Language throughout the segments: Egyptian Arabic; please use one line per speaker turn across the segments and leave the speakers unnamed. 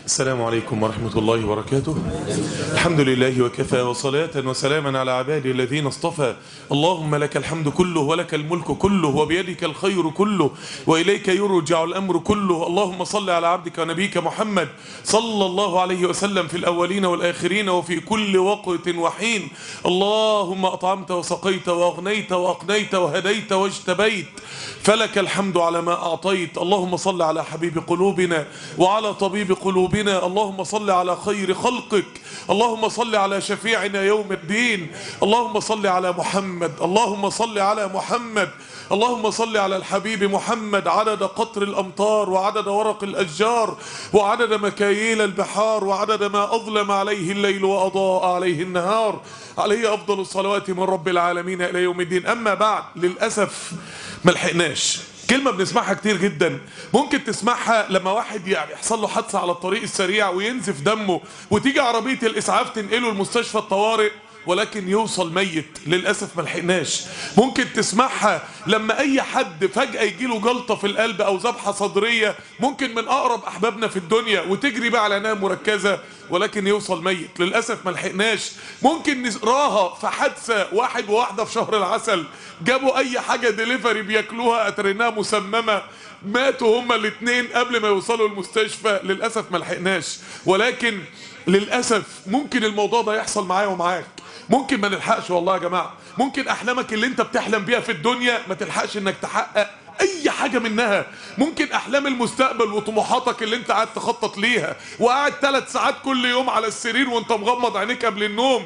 السلام عليكم ورحمة الله وبركاته الحمد لله وكفى وصلاة وسلاما على عباده الذين اصطفى اللهم لك الحمد كله ولك الملك كله وبيدك الخير كله وإليك يرجع الأمر كله اللهم صل على عبدك ونبيك محمد صلى الله عليه وسلم في الأولين والآخرين وفي كل وقت وحين اللهم أطعمت وسقيت وأغنيت وأقنيت وهديت واجتبيت فلك الحمد على ما أعطيت اللهم صل على حبيب قلوبنا وعلى طبيب قلوبنا اللهم صل على خير خلقك اللهم صل على شفيعنا يوم الدين اللهم صل على محمد اللهم صل على محمد اللهم صل على الحبيب محمد عدد قطر الأمطار وعدد ورق الأشجار وعدد مكاييل البحار وعدد ما أظلم عليه الليل وأضاء عليه النهار عليه أفضل الصلوات من رب العالمين إلى يوم الدين أما بعد للأسف ملحقناش كلمة بنسمعها كتير جدا ممكن تسمعها لما واحد يعني يحصل له حادثة على الطريق السريع وينزف دمه وتيجي عربية الإسعاف تنقله لمستشفى الطوارئ ولكن يوصل ميت للأسف ملحقناش ممكن تسمعها لما أي حد فجأة يجيله جلطة في القلب أو ذبحة صدرية ممكن من أقرب أحبابنا في الدنيا وتجري بقى على عناية مركزة ولكن يوصل ميت للأسف ملحقناش ممكن نقراها في حادثة واحد وواحدة في شهر العسل جابوا أي حاجة ديليفري بياكلوها أتريناها مسممة ماتوا هما الاتنين قبل ما يوصلوا المستشفى للأسف ملحقناش ولكن للأسف ممكن الموضوع ده يحصل معايا ومعاك ممكن ما نلحقش والله يا جماعة ممكن أحلامك اللي انت بتحلم بيها في الدنيا ما تلحقش انك تحقق اي حاجة منها ممكن احلام المستقبل وطموحاتك اللي انت قاعد تخطط ليها وقاعد ثلاث ساعات كل يوم على السرير وانت مغمض عينيك قبل النوم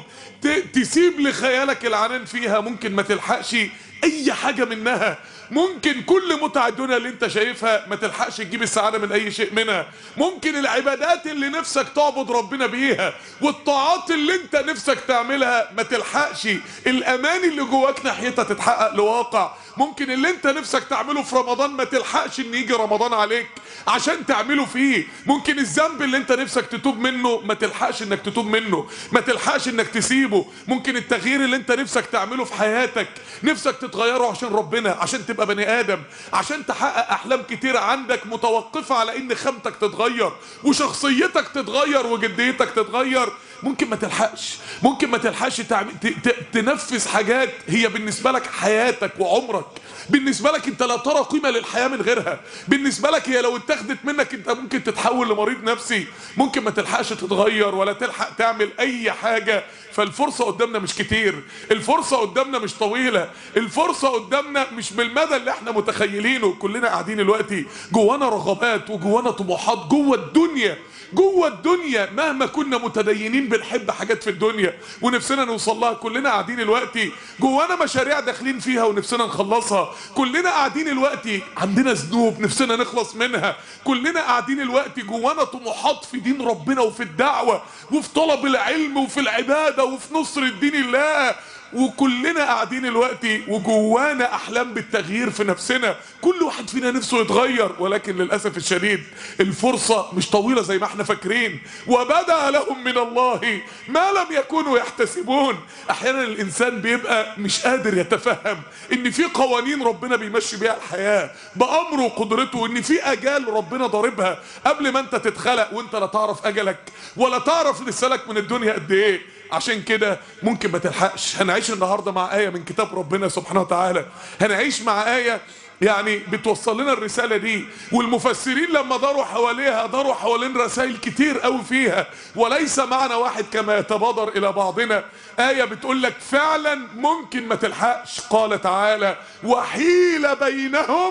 تسيب لخيالك العنان فيها ممكن ما تلحقش اي حاجة منها ممكن كل متع الدنيا اللي انت شايفها ما تلحقش تجيب السعادة من اي شيء منها ممكن العبادات اللي نفسك تعبد ربنا بيها والطاعات اللي انت نفسك تعملها ما تلحقش الامان اللي جواك ناحيتها تتحقق لواقع ممكن اللي انت نفسك تعمله في رمضان ما تلحقش ان يجي رمضان عليك عشان تعمله فيه ممكن الذنب اللي انت نفسك تتوب منه ما تلحقش انك تتوب منه ما تلحقش انك تسيبه ممكن التغيير اللي انت نفسك تعمله في حياتك نفسك تتغيره عشان ربنا عشان تبقى بني ادم عشان تحقق احلام كتيرة عندك متوقفة على ان خامتك تتغير وشخصيتك تتغير وجديتك تتغير ممكن ما تلحقش ممكن ما تلحقش تعمل تنفذ حاجات هي بالنسبة لك حياتك وعمرك بالنسبة لك انت لا ترى قيمة للحياة من غيرها بالنسبة لك هي لو اتخذت منك انت ممكن تتحول لمريض نفسي ممكن ما تلحقش تتغير ولا تلحق تعمل اي حاجة فالفرصة قدامنا مش كتير الفرصة قدامنا مش طويلة الفرصة قدامنا مش بالمدى اللي احنا متخيلينه كلنا قاعدين دلوقتي جوانا رغبات وجوانا طموحات جوه الدنيا جوه الدنيا مهما كنا متدينين بنحب حاجات في الدنيا ونفسنا نوصل لها كلنا قاعدين دلوقتي جوانا مشاريع داخلين فيها ونفسنا نخلصها كلنا قاعدين دلوقتي عندنا ذنوب نفسنا نخلص منها كلنا قاعدين دلوقتي جوانا طموحات في دين ربنا وفي الدعوة وفي طلب العلم وفي العبادة وفي نصر دين الله وكلنا قاعدين دلوقتي وجوانا احلام بالتغيير في نفسنا كل واحد فينا نفسه يتغير ولكن للاسف الشديد الفرصه مش طويله زي ما احنا فاكرين وبدا لهم من الله ما لم يكونوا يحتسبون احيانا الانسان بيبقى مش قادر يتفهم ان في قوانين ربنا بيمشي بيها الحياه بامره وقدرته وان في اجال ربنا ضاربها قبل ما انت تتخلق وانت لا تعرف اجلك ولا تعرف لسالك من الدنيا قد ايه عشان كده ممكن ما تلحقش هنعيش النهارده مع آية من كتاب ربنا سبحانه وتعالى هنعيش مع آية يعني بتوصل لنا الرسالة دي والمفسرين لما داروا حواليها داروا حوالين رسائل كتير قوي فيها وليس معنى واحد كما يتبادر إلى بعضنا آية بتقول لك فعلا ممكن ما تلحقش قال تعالى وحيل بينهم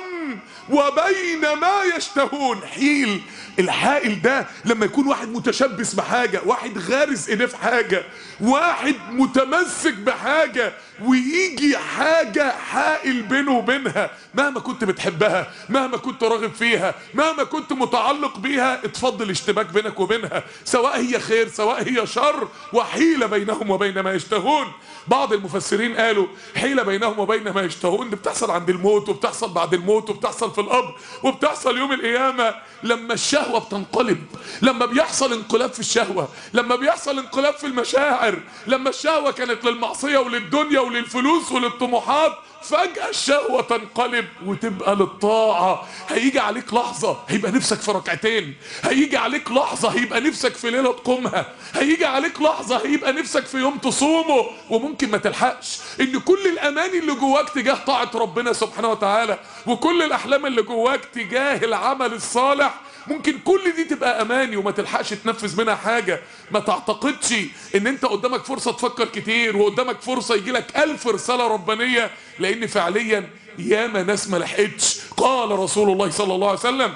وبين ما يشتهون حيل الحائل ده لما يكون واحد متشبث بحاجة واحد غارس ايديه في حاجة واحد متمسك بحاجة ويجي حاجة حائل بينه وبينها مهما كنت بتحبها مهما كنت راغب فيها مهما كنت متعلق بيها اتفضل اشتباك بينك وبينها سواء هي خير سواء هي شر وحيلة بينهم وبين ما يشتهون بعض المفسرين قالوا حيلة بينهم وبين ما يشتهون دي بتحصل عند الموت وبتحصل بعد الموت وبتحصل في القبر وبتحصل يوم القيامة لما الشهوة بتنقلب لما بيحصل انقلاب في الشهوة لما بيحصل انقلاب في المشاعر لما الشهوة كانت للمعصية وللدنيا وللفلوس وللطموحات فجأة الشهوة تنقلب وتبقى للطاعة هيجي عليك لحظة هيبقى نفسك في ركعتين هيجي عليك لحظة هيبقى نفسك في ليلة تقومها هيجي عليك لحظة هيبقى نفسك في يوم تصومه وممكن ما تلحقش ان كل الاماني اللي جواك تجاه طاعة ربنا سبحانه وتعالى وكل الاحلام اللي جواك تجاه العمل الصالح ممكن كل دي تبقى اماني وما تلحقش تنفذ منها حاجة ما تعتقدش ان انت قدامك فرصة تفكر كتير وقدامك فرصة يجي لك الف رسالة ربانية لان فعليا ياما ناس ما لحقتش قال رسول الله صلى الله عليه وسلم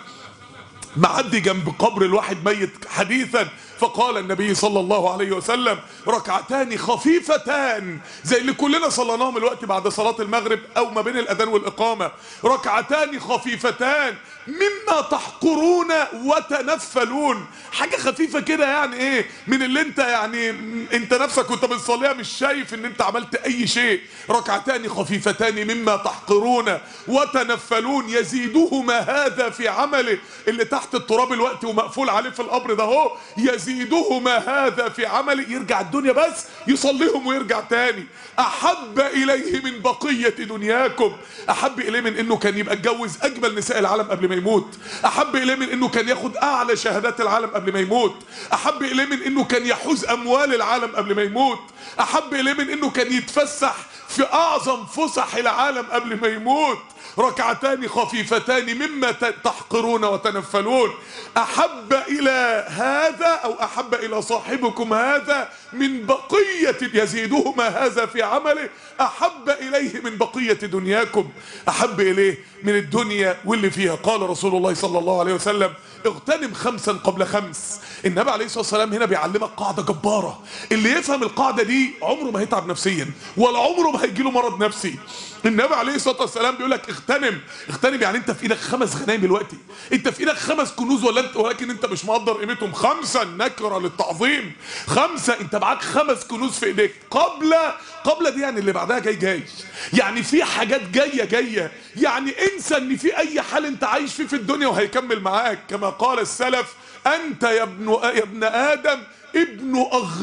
معدي جنب قبر الواحد ميت حديثا فقال النبي صلى الله عليه وسلم ركعتان خفيفتان زي اللي كلنا صليناهم الوقت بعد صلاة المغرب او ما بين الاذان والاقامة ركعتان خفيفتان مما تحقرون وتنفلون حاجة خفيفة كده يعني ايه من اللي انت يعني انت نفسك وانت بتصليها مش شايف ان انت عملت اي شيء ركعتان خفيفتان مما تحقرون وتنفلون يزيدهما هذا في عمله اللي تحت التراب الوقت ومقفول عليه في القبر ده هو يزيدهما هذا في عمله يرجع الدنيا بس يصليهم ويرجع تاني احب اليه من بقية دنياكم احب اليه من انه كان يبقى اتجوز اجمل نساء العالم قبل ما يموت احب اليه من انه كان ياخد اعلى شهادات العالم قبل ما يموت احب اليه من انه كان يحوز اموال العالم قبل ما يموت احب اليه من انه كان يتفسح في اعظم فسح العالم قبل ما يموت ركعتان خفيفتان مما تحقرون وتنفلون احب الى هذا او احب الى صاحبكم هذا من بقية يزيدهما هذا في عمله احب اليه من بقية دنياكم احب اليه من الدنيا واللي فيها قال رسول الله صلى الله عليه وسلم اغتنم خمسا قبل خمس النبي عليه الصلاه والسلام هنا بيعلمك قاعده جباره اللي يفهم القاعده دي عمره ما هيتعب نفسيا ولا عمره ما هيجيله مرض نفسي النبي عليه الصلاه والسلام بيقول لك اغتنم اغتنم يعني انت في ايدك خمس غنايم دلوقتي انت في ايدك خمس كنوز ولا انت ولكن انت مش مقدر قيمتهم خمسه نكره للتعظيم خمسه انت معاك خمس كنوز في ايديك قبل قبل دي يعني اللي بعدها جاي جاي يعني في حاجات جايه جايه يعني انسى ان في اي حال انت عايش فيه في الدنيا وهيكمل معاك كما قال السلف انت يا ابن يا ابن ادم ابن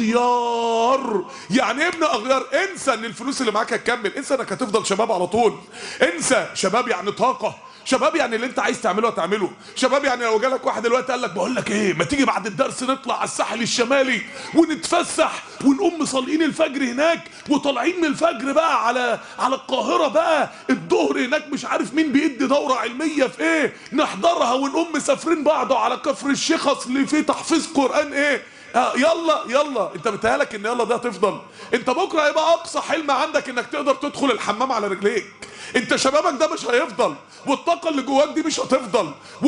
اغيار يعني ايه ابن اغيار انسى ان الفلوس اللي معاك هتكمل انسى انك هتفضل شباب على طول انسى شباب يعني طاقه شباب يعني اللي انت عايز تعمله هتعمله شباب يعني لو جالك واحد دلوقتي قال لك بقول لك ايه ما تيجي بعد الدرس نطلع على الساحل الشمالي ونتفسح ونقوم مصلين الفجر هناك وطالعين من الفجر بقى على على القاهره بقى الظهر هناك مش عارف مين بيدي دوره علميه في ايه نحضرها ونقوم مسافرين بعض على كفر الشيخ اصل في تحفيظ قران ايه آه يلا يلا انت بتهالك ان يلا ده هتفضل انت بكره هيبقى اقصى حلم عندك انك تقدر تدخل الحمام على رجليك انت شبابك ده مش هيفضل والطاقه اللي جواك دي مش هتفضل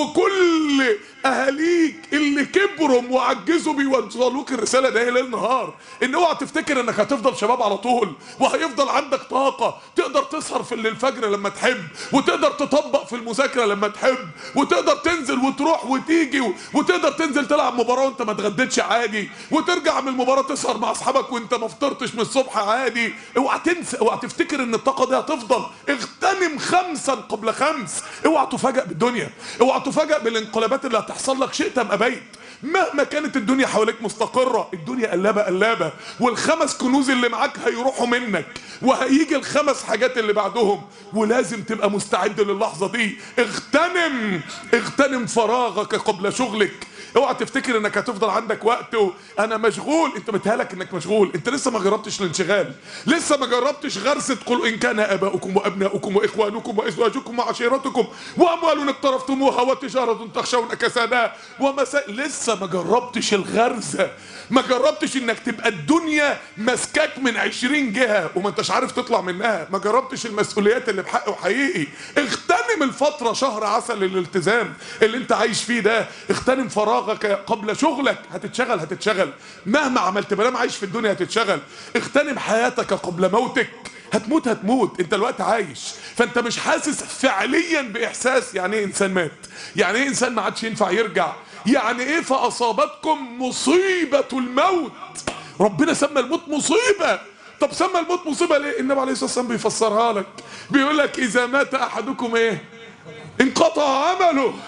وكل اهاليك اللي كبروا وعجزوا بيوصلوك الرساله ده ليل نهار ان اوعى تفتكر انك هتفضل شباب على طول وهيفضل عندك طاقه تقدر تسهر في الفجر لما تحب وتقدر تطبق في المذاكره لما تحب وتقدر تنزل وتروح وتيجي وتقدر تنزل تلعب مباراه وانت ما اتغديتش عادي وترجع من المباراه تسهر مع اصحابك وانت ما فطرتش من الصبح عادي اوعى تنسى اوعى تفتكر ان الطاقه دي هتفضل اغتنم خمسا قبل خمس اوعى تفاجئ بالدنيا اوعى تفاجئ بالانقلابات اللي هتحصل لك شئت ام ابيت مهما كانت الدنيا حواليك مستقرة الدنيا قلابة قلابة والخمس كنوز اللي معاك هيروحوا منك وهيجي الخمس حاجات اللي بعدهم ولازم تبقى مستعد للحظة دي اغتنم اغتنم فراغك قبل شغلك اوعى تفتكر انك هتفضل عندك وقت و... انا مشغول انت بتهالك انك مشغول انت لسه ما جربتش الانشغال لسه ما جربتش غرسة قل ان كان اباؤكم وابناؤكم واخوانكم وازواجكم وعشيرتكم واموال اقترفتموها وتجارة تخشون كسادها ومسا لسه ما جربتش الغرزة ما جربتش انك تبقى الدنيا ماسكاك من عشرين جهة وما انتش عارف تطلع منها ما جربتش المسؤوليات اللي بحقه حقيقي اغتنم الفترة شهر عسل الالتزام اللي انت عايش فيه ده اغتنم فراغك قبل شغلك هتتشغل هتتشغل مهما عملت بلام عايش في الدنيا هتتشغل اغتنم حياتك قبل موتك هتموت هتموت انت الوقت عايش فانت مش حاسس فعليا باحساس يعني ايه انسان مات يعني ايه انسان ما عادش ينفع يرجع يعني ايه فاصابتكم مصيبه الموت ربنا سمى الموت مصيبه طب سمى الموت مصيبه ليه النبي عليه الصلاه والسلام بيفسرها لك بيقول لك اذا مات احدكم ايه انقطع عمله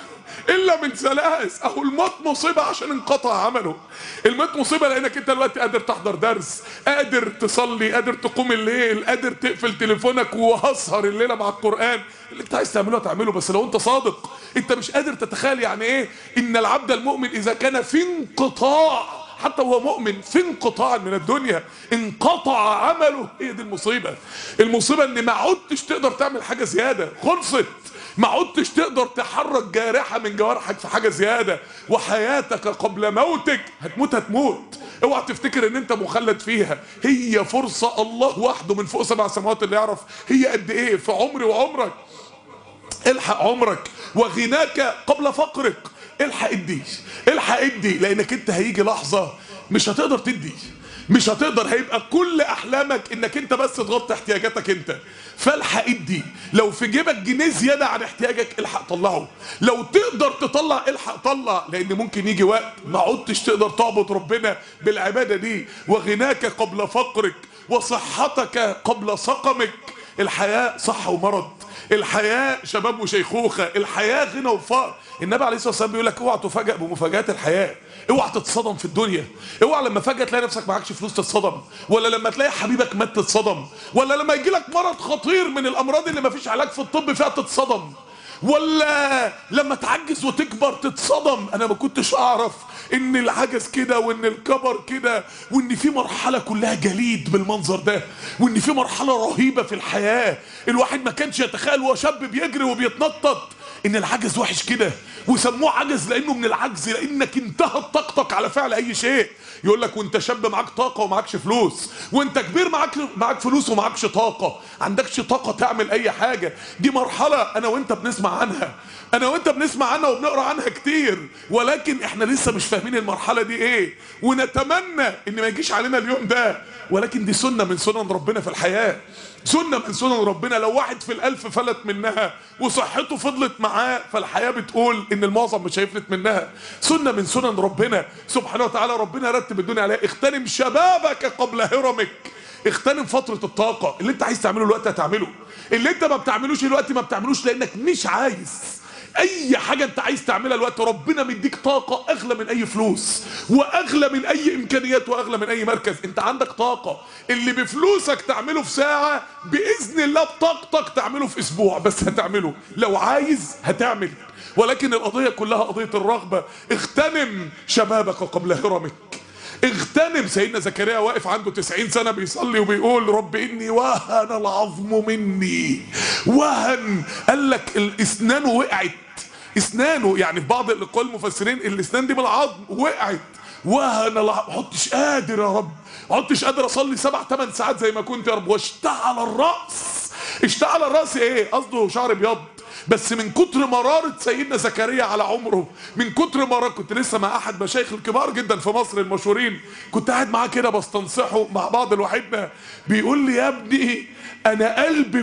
الا من ثلاث اهو الموت مصيبه عشان انقطع عمله الموت مصيبه لانك انت دلوقتي قادر تحضر درس قادر تصلي قادر تقوم الليل قادر تقفل تليفونك وهسهر الليله مع القران اللي انت عايز تعمله هتعمله بس لو انت صادق انت مش قادر تتخيل يعني ايه ان العبد المؤمن اذا كان في انقطاع حتى وهو مؤمن في انقطاع من الدنيا انقطع عمله هي دي المصيبة المصيبة ان ما عدتش تقدر تعمل حاجة زيادة خلصت ما عدتش تقدر تحرك جارحة من جوارحك في حاجة زيادة وحياتك قبل موتك هتموت هتموت اوعى تفتكر ان انت مخلد فيها هي فرصة الله وحده من فوق سبع سماوات اللي يعرف هي قد ايه في عمري وعمرك الحق عمرك وغناك قبل فقرك الحق ادي الحق ادي لانك انت هيجي لحظة مش هتقدر تدي مش هتقدر هيبقى كل احلامك انك انت بس تغطي احتياجاتك انت فالحق ادي لو في جيبك جنيه زياده عن احتياجك الحق طلعه لو تقدر تطلع الحق طلع لان ممكن يجي وقت ما عدتش تقدر تعبد ربنا بالعباده دي وغناك قبل فقرك وصحتك قبل سقمك الحياه صح ومرض الحياة شباب وشيخوخة الحياة غنى وفقر النبي عليه الصلاة والسلام بيقول لك اوعى تفاجأ بمفاجآت الحياة اوعى تتصدم في الدنيا اوعى لما فجأة تلاقي نفسك معكش فلوس تتصدم ولا لما تلاقي حبيبك مات تتصدم ولا لما يجي لك مرض خطير من الامراض اللي مفيش علاج في الطب فيها تتصدم ولا لما تعجز وتكبر تتصدم انا ما كنتش اعرف ان العجز كده وان الكبر كده وان في مرحله كلها جليد بالمنظر ده وان في مرحله رهيبه في الحياه الواحد ما كانش يتخيل وهو شاب بيجري وبيتنطط ان العجز وحش كده وسموه عجز لانه من العجز لانك انتهت طاقتك على فعل اي شيء يقول لك وانت شاب معاك طاقه ومعكش فلوس وانت كبير معاك معاك فلوس ومعكش طاقه عندكش طاقه تعمل اي حاجه دي مرحله انا وانت بنسمع عنها انا وانت بنسمع عنها وبنقرا عنها كتير ولكن احنا لسه مش فاهمين المرحله دي ايه ونتمنى ان ما يجيش علينا اليوم ده ولكن دي سنه من سنن ربنا في الحياه سنة من سنن ربنا لو واحد في الألف فلت منها وصحته فضلت معاه فالحياة بتقول إن المعظم مش هيفلت منها سنة من سنن ربنا سبحانه وتعالى ربنا رتب الدنيا عليها اغتنم شبابك قبل هرمك اغتنم فترة الطاقة اللي انت عايز تعمله الوقت هتعمله اللي انت ما بتعملوش الوقت ما بتعملوش لانك مش عايز اي حاجة انت عايز تعملها الوقت ربنا مديك طاقة اغلى من اي فلوس واغلى من اي امكانيات واغلى من اي مركز انت عندك طاقة اللي بفلوسك تعمله في ساعة باذن الله بطاقتك تعمله في اسبوع بس هتعمله لو عايز هتعمل ولكن القضية كلها قضية الرغبة اغتنم شبابك قبل هرمك اغتنم سيدنا زكريا واقف عنده 90 سنة بيصلي وبيقول رب إني وهن العظم مني وهن قال لك الاسنان وقعت اسنانه يعني في بعض الاقوال المفسرين الاسنان دي بالعظم وقعت وهن العظم عدتش قادر يا رب عدتش قادر اصلي سبع ثمان ساعات زي ما كنت يا رب واشتعل الراس اشتعل الراس ايه قصده شعر ابيض بس من كتر مرارة سيدنا زكريا على عمره من كتر مرارة كنت لسه مع احد مشايخ الكبار جدا في مصر المشهورين كنت قاعد معاه كده بستنصحه مع بعض الوحيدنا بيقول لي يا ابني انا قلبي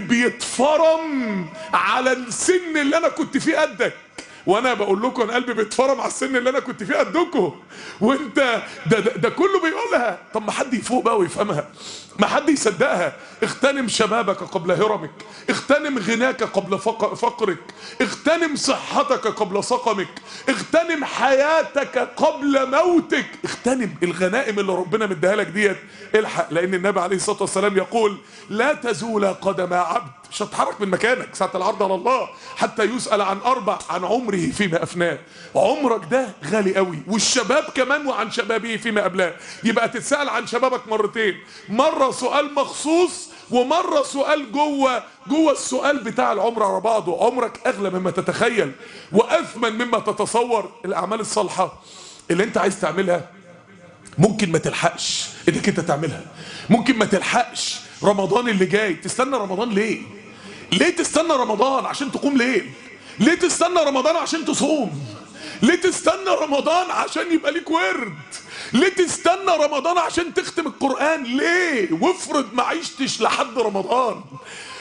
بيتفرم على السن اللي انا كنت فيه قدك وانا بقول لكم انا قلبي بيتفرم على السن اللي انا كنت فيه قدكم وانت ده, ده, ده كله بيقولها طب ما حد يفوق بقى ويفهمها ما حد يصدقها اغتنم شبابك قبل هرمك اغتنم غناك قبل فق- فقرك اغتنم صحتك قبل سقمك اغتنم حياتك قبل موتك اغتنم الغنائم اللي ربنا مديها لك ديت الحق لان النبي عليه الصلاه والسلام يقول لا تزول قدم عبد مش هتتحرك من مكانك ساعه العرض على الله حتى يسال عن اربع عن عمره فيما افناه عمرك ده غالي قوي والشباب كمان وعن شبابه فيما قبلاه يبقى تتسال عن شبابك مرتين مره سؤال مخصوص ومره سؤال جوه جوه السؤال بتاع العمر على بعضه عمرك اغلى مما تتخيل واثمن مما تتصور الاعمال الصالحه اللي انت عايز تعملها ممكن ما تلحقش انك انت تعملها ممكن ما تلحقش رمضان اللي جاي تستنى رمضان ليه ليه تستنى رمضان عشان تقوم ليل ليه تستنى رمضان عشان تصوم ليه تستنى رمضان عشان يبقى ليك ورد ليه تستنى رمضان عشان تختم القرآن ليه وافرض ما عشتش لحد رمضان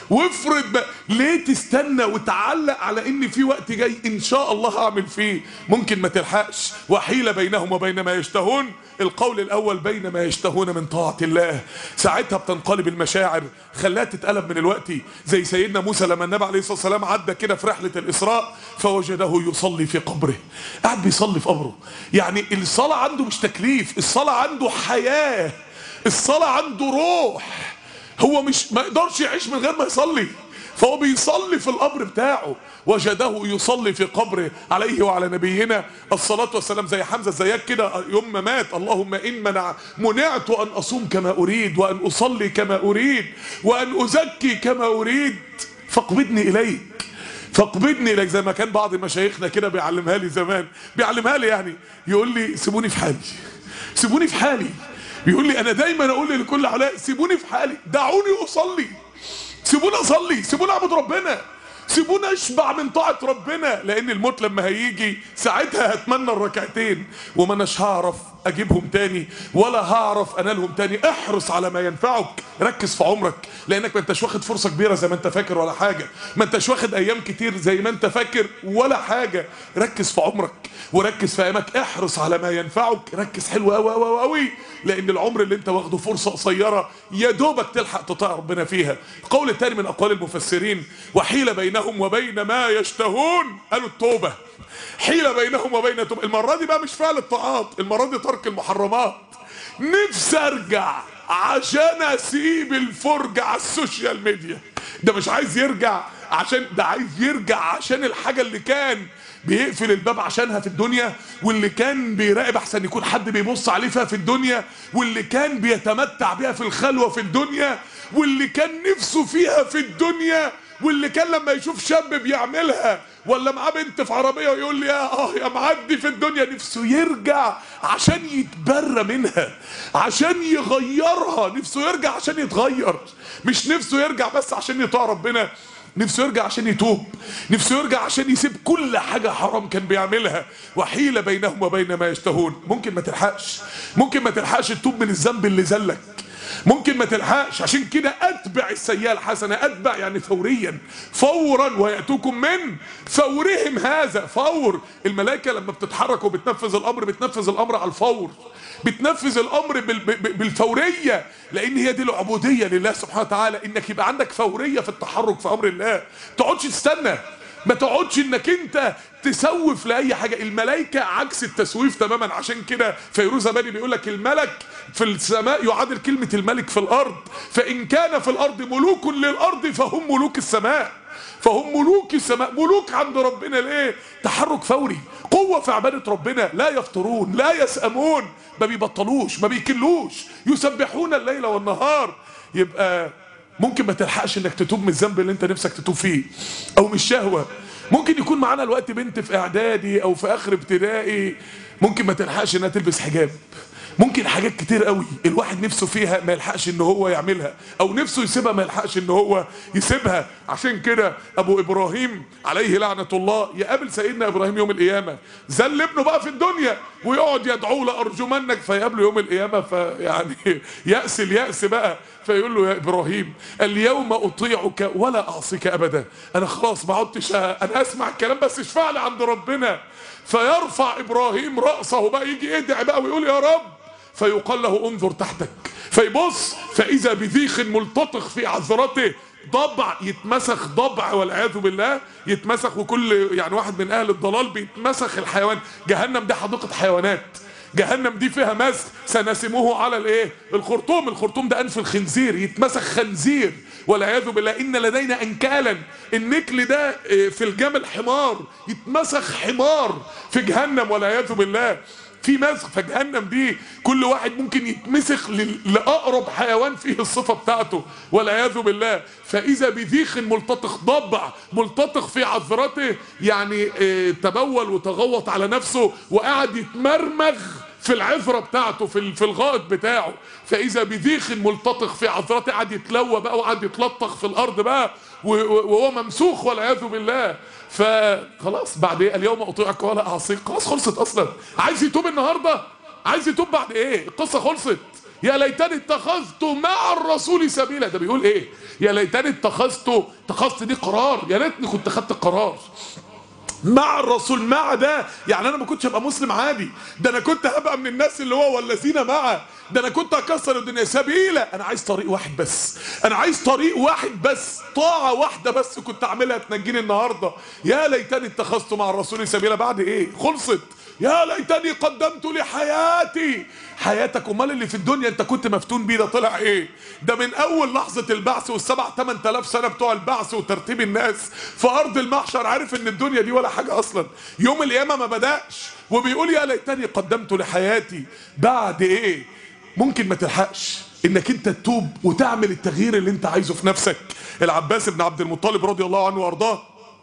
وافرض بقى ليه تستنى وتعلق على ان في وقت جاي ان شاء الله هعمل فيه ممكن ما تلحقش وحيل بينهم وبين ما يشتهون القول الاول بين ما يشتهون من طاعه الله ساعتها بتنقلب المشاعر خلاها تتقلب من الوقت زي سيدنا موسى لما النبي عليه الصلاه والسلام عدى كده في رحله الاسراء فوجده يصلي في قبره قاعد بيصلي في قبره يعني الصلاه عنده مش تكليف الصلاه عنده حياه الصلاه عنده روح هو مش ما يقدرش يعيش من غير ما يصلي فهو بيصلي في القبر بتاعه وجده يصلي في قبره عليه وعلى نبينا الصلاة والسلام زي حمزة زيك كده يوم ما مات اللهم إن منع منعت أن أصوم كما أريد وأن أصلي كما أريد وأن أزكي كما أريد فاقبضني إليك فاقبضني إليك زي ما كان بعض مشايخنا كده بيعلمها لي زمان بيعلمها لي يعني يقول لي سيبوني في حالي سيبوني في حالي بيقول لي انا دايما اقول لكل حوالي سيبوني في حالي دعوني اصلي سيبوني اصلي سيبوني اعبد ربنا سيبوني اشبع من طاعه ربنا لان الموت لما هيجي ساعتها هتمنى الركعتين وما اناش هعرف اجيبهم تاني ولا هعرف انالهم تاني احرص على ما ينفعك ركز في عمرك لانك ما انتش واخد فرصه كبيره زي ما انت فاكر ولا حاجه ما انتش واخد ايام كتير زي ما انت فاكر ولا حاجه ركز في عمرك وركز في ايامك احرص على ما ينفعك ركز حلو قوي قوي قوي لان العمر اللي انت واخده فرصه قصيره يا دوبك تلحق تطاع ربنا فيها القول الثاني من اقوال المفسرين وحيل بينهم وبين ما يشتهون قالوا التوبه حيل بينهم وبين التوبه المره دي بقى مش فعل الطاعات المره دي ترك المحرمات نفسي ارجع عشان اسيب الفرجه على السوشيال ميديا ده مش عايز يرجع عشان ده عايز يرجع عشان الحاجه اللي كان بيقفل الباب عشانها في الدنيا واللي كان بيراقب احسن يكون حد بيبص عليه فيها في الدنيا واللي كان بيتمتع بيها في الخلوه في الدنيا واللي كان نفسه فيها في الدنيا واللي كان لما يشوف شاب بيعملها ولا معاه بنت في عربيه ويقول لي يا اه يا معدي في الدنيا نفسه يرجع عشان يتبرى منها عشان يغيرها نفسه يرجع عشان يتغير مش نفسه يرجع بس عشان يطاع ربنا نفسه يرجع عشان يتوب نفسه يرجع عشان يسيب كل حاجة حرام كان بيعملها وحيل بينهم وبين ما يشتهون ممكن ما تلحقش ممكن ما تلحقش تتوب من الذنب اللي زلك ممكن ما تلحقش عشان كده اتبع السيئه الحسنه اتبع يعني فوريا فورا وياتوكم من فورهم هذا فور الملائكه لما بتتحرك وبتنفذ الامر بتنفذ الامر على الفور بتنفذ الامر بال- ب- بالفوريه لان هي دي العبوديه لله سبحانه وتعالى انك يبقى عندك فوريه في التحرك في امر الله تقعدش تستنى ما تقعدش انك انت تسوف لاي حاجه الملائكه عكس التسويف تماما عشان كده فيروز بني بيقول لك الملك في السماء يعادل كلمه الملك في الارض فان كان في الارض ملوك للارض فهم ملوك السماء فهم ملوك السماء ملوك عند ربنا ليه تحرك فوري قوة في عبادة ربنا لا يفطرون لا يسأمون ما بيبطلوش ما بيكلوش يسبحون الليل والنهار يبقى ممكن ما تلحقش انك تتوب من الذنب اللي انت نفسك تتوب فيه او من الشهوة ممكن يكون معانا الوقت بنت في اعدادي او في اخر ابتدائي ممكن ما تلحقش انها تلبس حجاب ممكن حاجات كتير قوي الواحد نفسه فيها ما يلحقش ان هو يعملها او نفسه يسيبها ما يلحقش ان هو يسيبها عشان كده ابو ابراهيم عليه لعنة الله يقابل سيدنا ابراهيم يوم القيامة زل ابنه بقى في الدنيا ويقعد يدعو لارجمنك فيقابله يوم القيامة فيعني يأس اليأس بقى فيقول له يا ابراهيم اليوم اطيعك ولا اعصيك ابدا انا خلاص ما عدتش انا اسمع الكلام بس اشفع لي عند ربنا فيرفع ابراهيم راسه بقى يجي يدعي بقى ويقول يا رب فيقال له انظر تحتك فيبص فاذا بذيخ ملتطخ في عذرته ضبع يتمسخ ضبع والعياذ بالله يتمسخ وكل يعني واحد من اهل الضلال بيتمسخ الحيوان جهنم دي حديقه حيوانات جهنم دي فيها مسخ سنسمه على الايه الخرطوم الخرطوم ده انف الخنزير يتمسخ خنزير والعياذ بالله ان لدينا انكالا النكل ده آه، في الجمل حمار يتمسخ حمار في جهنم والعياذ بالله في مسخ فجهنم دي كل واحد ممكن يتمسخ لل- لاقرب حيوان فيه الصفه بتاعته والعياذ بالله فاذا بذيخ ملتطخ ضبع ملتطخ في عذرته يعني آه، تبول وتغوط على نفسه وقعد يتمرمغ في العذره بتاعته في ال- في الغائط بتاعه فاذا بذيخ ملتطخ في عذرته قعد يتلوى بقى وقعد يتلطخ في الارض بقى و- و- وهو ممسوخ والعياذ بالله فخلاص بعد ايه اليوم اطيعك ولا اعصيك خلاص خلصت اصلا عايز يتوب النهارده عايز يتوب بعد ايه القصه خلصت يا ليتني اتخذت مع الرسول سبيلا ده بيقول ايه يا ليتني اتخذت اتخذت دي قرار يا ريتني كنت خدت قرار مع الرسول مع ده يعني انا ما كنتش ابقى مسلم عادي ده انا كنت هبقى من الناس اللي هو والذين معه ده انا كنت هكسر الدنيا سبيلا انا عايز طريق واحد بس انا عايز طريق واحد بس طاعه واحده بس كنت اعملها تنجيني النهارده يا ليتني اتخذت مع الرسول سبيلا بعد ايه خلصت يا ليتني قدمت لحياتي حياتك امال اللي في الدنيا انت كنت مفتون بيه ده طلع ايه ده من اول لحظه البعث والسبع 8000 سنه بتوع البعث وترتيب الناس في ارض المحشر عارف ان الدنيا دي ولا حاجه اصلا يوم القيامه ما بداش وبيقول يا ليتني قدمت لحياتي بعد ايه ممكن ما تلحقش انك انت تتوب وتعمل التغيير اللي انت عايزه في نفسك العباس بن عبد المطلب رضي الله عنه وارضاه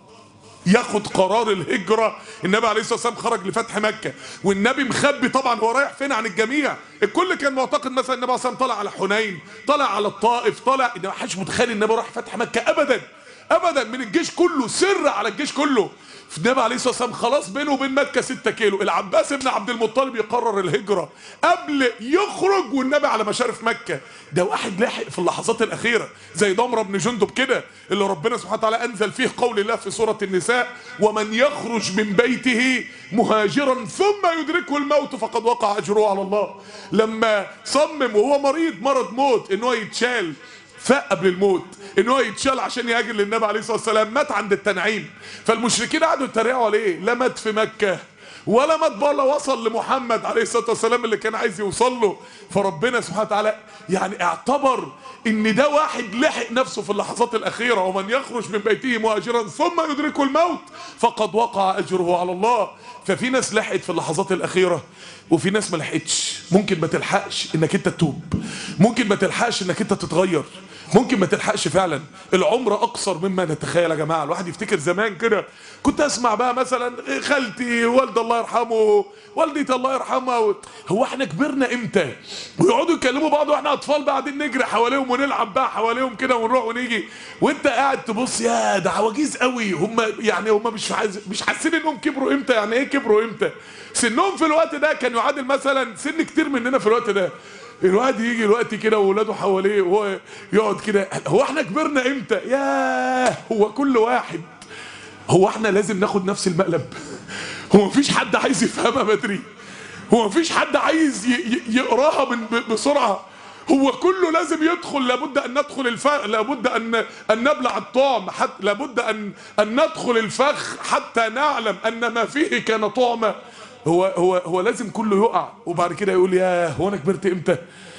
ياخد قرار الهجرة النبي عليه الصلاة والسلام خرج لفتح مكة والنبي مخبي طبعا هو رايح فين عن الجميع الكل كان معتقد مثلا النبي عليه الصلاة والسلام طلع على حنين طلع على الطائف طلع ما حدش متخيل النبي راح فتح مكة ابدا ابدا من الجيش كله سر على الجيش كله النبي عليه الصلاه والسلام خلاص بينه وبين مكه 6 كيلو العباس بن عبد المطلب يقرر الهجره قبل يخرج والنبي على مشارف مكه ده واحد لاحق في اللحظات الاخيره زي ضمره بن جندب كده اللي ربنا سبحانه وتعالى انزل فيه قول الله في سوره النساء ومن يخرج من بيته مهاجرا ثم يدركه الموت فقد وقع اجره على الله لما صمم وهو مريض مرض موت ان هو يتشال فاق قبل الموت ان هو يتشال عشان يهاجر للنبي عليه الصلاه والسلام مات عند التنعيم فالمشركين قعدوا يتريقوا عليه لا مات في مكه ولا مات بره وصل لمحمد عليه الصلاه والسلام اللي كان عايز يوصل له فربنا سبحانه وتعالى يعني اعتبر ان ده واحد لحق نفسه في اللحظات الاخيره ومن يخرج من بيته مهاجرا ثم يدركه الموت فقد وقع اجره على الله ففي ناس لحقت في اللحظات الاخيره وفي ناس ما لحقتش ممكن ما تلحقش انك انت تتوب ممكن ما تلحقش انك انت تتغير ممكن ما تلحقش فعلا العمر اقصر مما نتخيل يا جماعه الواحد يفتكر زمان كده كنت اسمع بقى مثلا خالتي والد الله يرحمه والدتي الله يرحمها هو احنا كبرنا امتى ويقعدوا يكلموا بعض واحنا اطفال بقى قاعدين نجري حواليهم ونلعب بقى حواليهم كده ونروح ونيجي وانت قاعد تبص يا ده عواجيز قوي هم يعني هم مش عايز مش حاسين انهم كبروا امتى يعني ايه كبروا امتى سنهم في الوقت ده كان يعادل مثلا سن كتير مننا في الوقت ده الواحد يجي الوقت كده واولاده حواليه وهو يقعد كده هو احنا كبرنا امتى ياه هو كل واحد هو احنا لازم ناخد نفس المقلب هو مفيش حد عايز يفهمها بدري هو مفيش حد عايز يقراها من بسرعه هو كله لازم يدخل لابد ان ندخل الفخ لابد ان ان نبلع الطعم حتى لابد ان ان ندخل الفخ حتى نعلم ان ما فيه كان طعما هو هو هو لازم كله يقع وبعد كده يقول يا هو انا كبرت امتى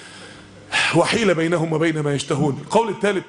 وحيل بينهم وبين ما يشتهون القول الثالث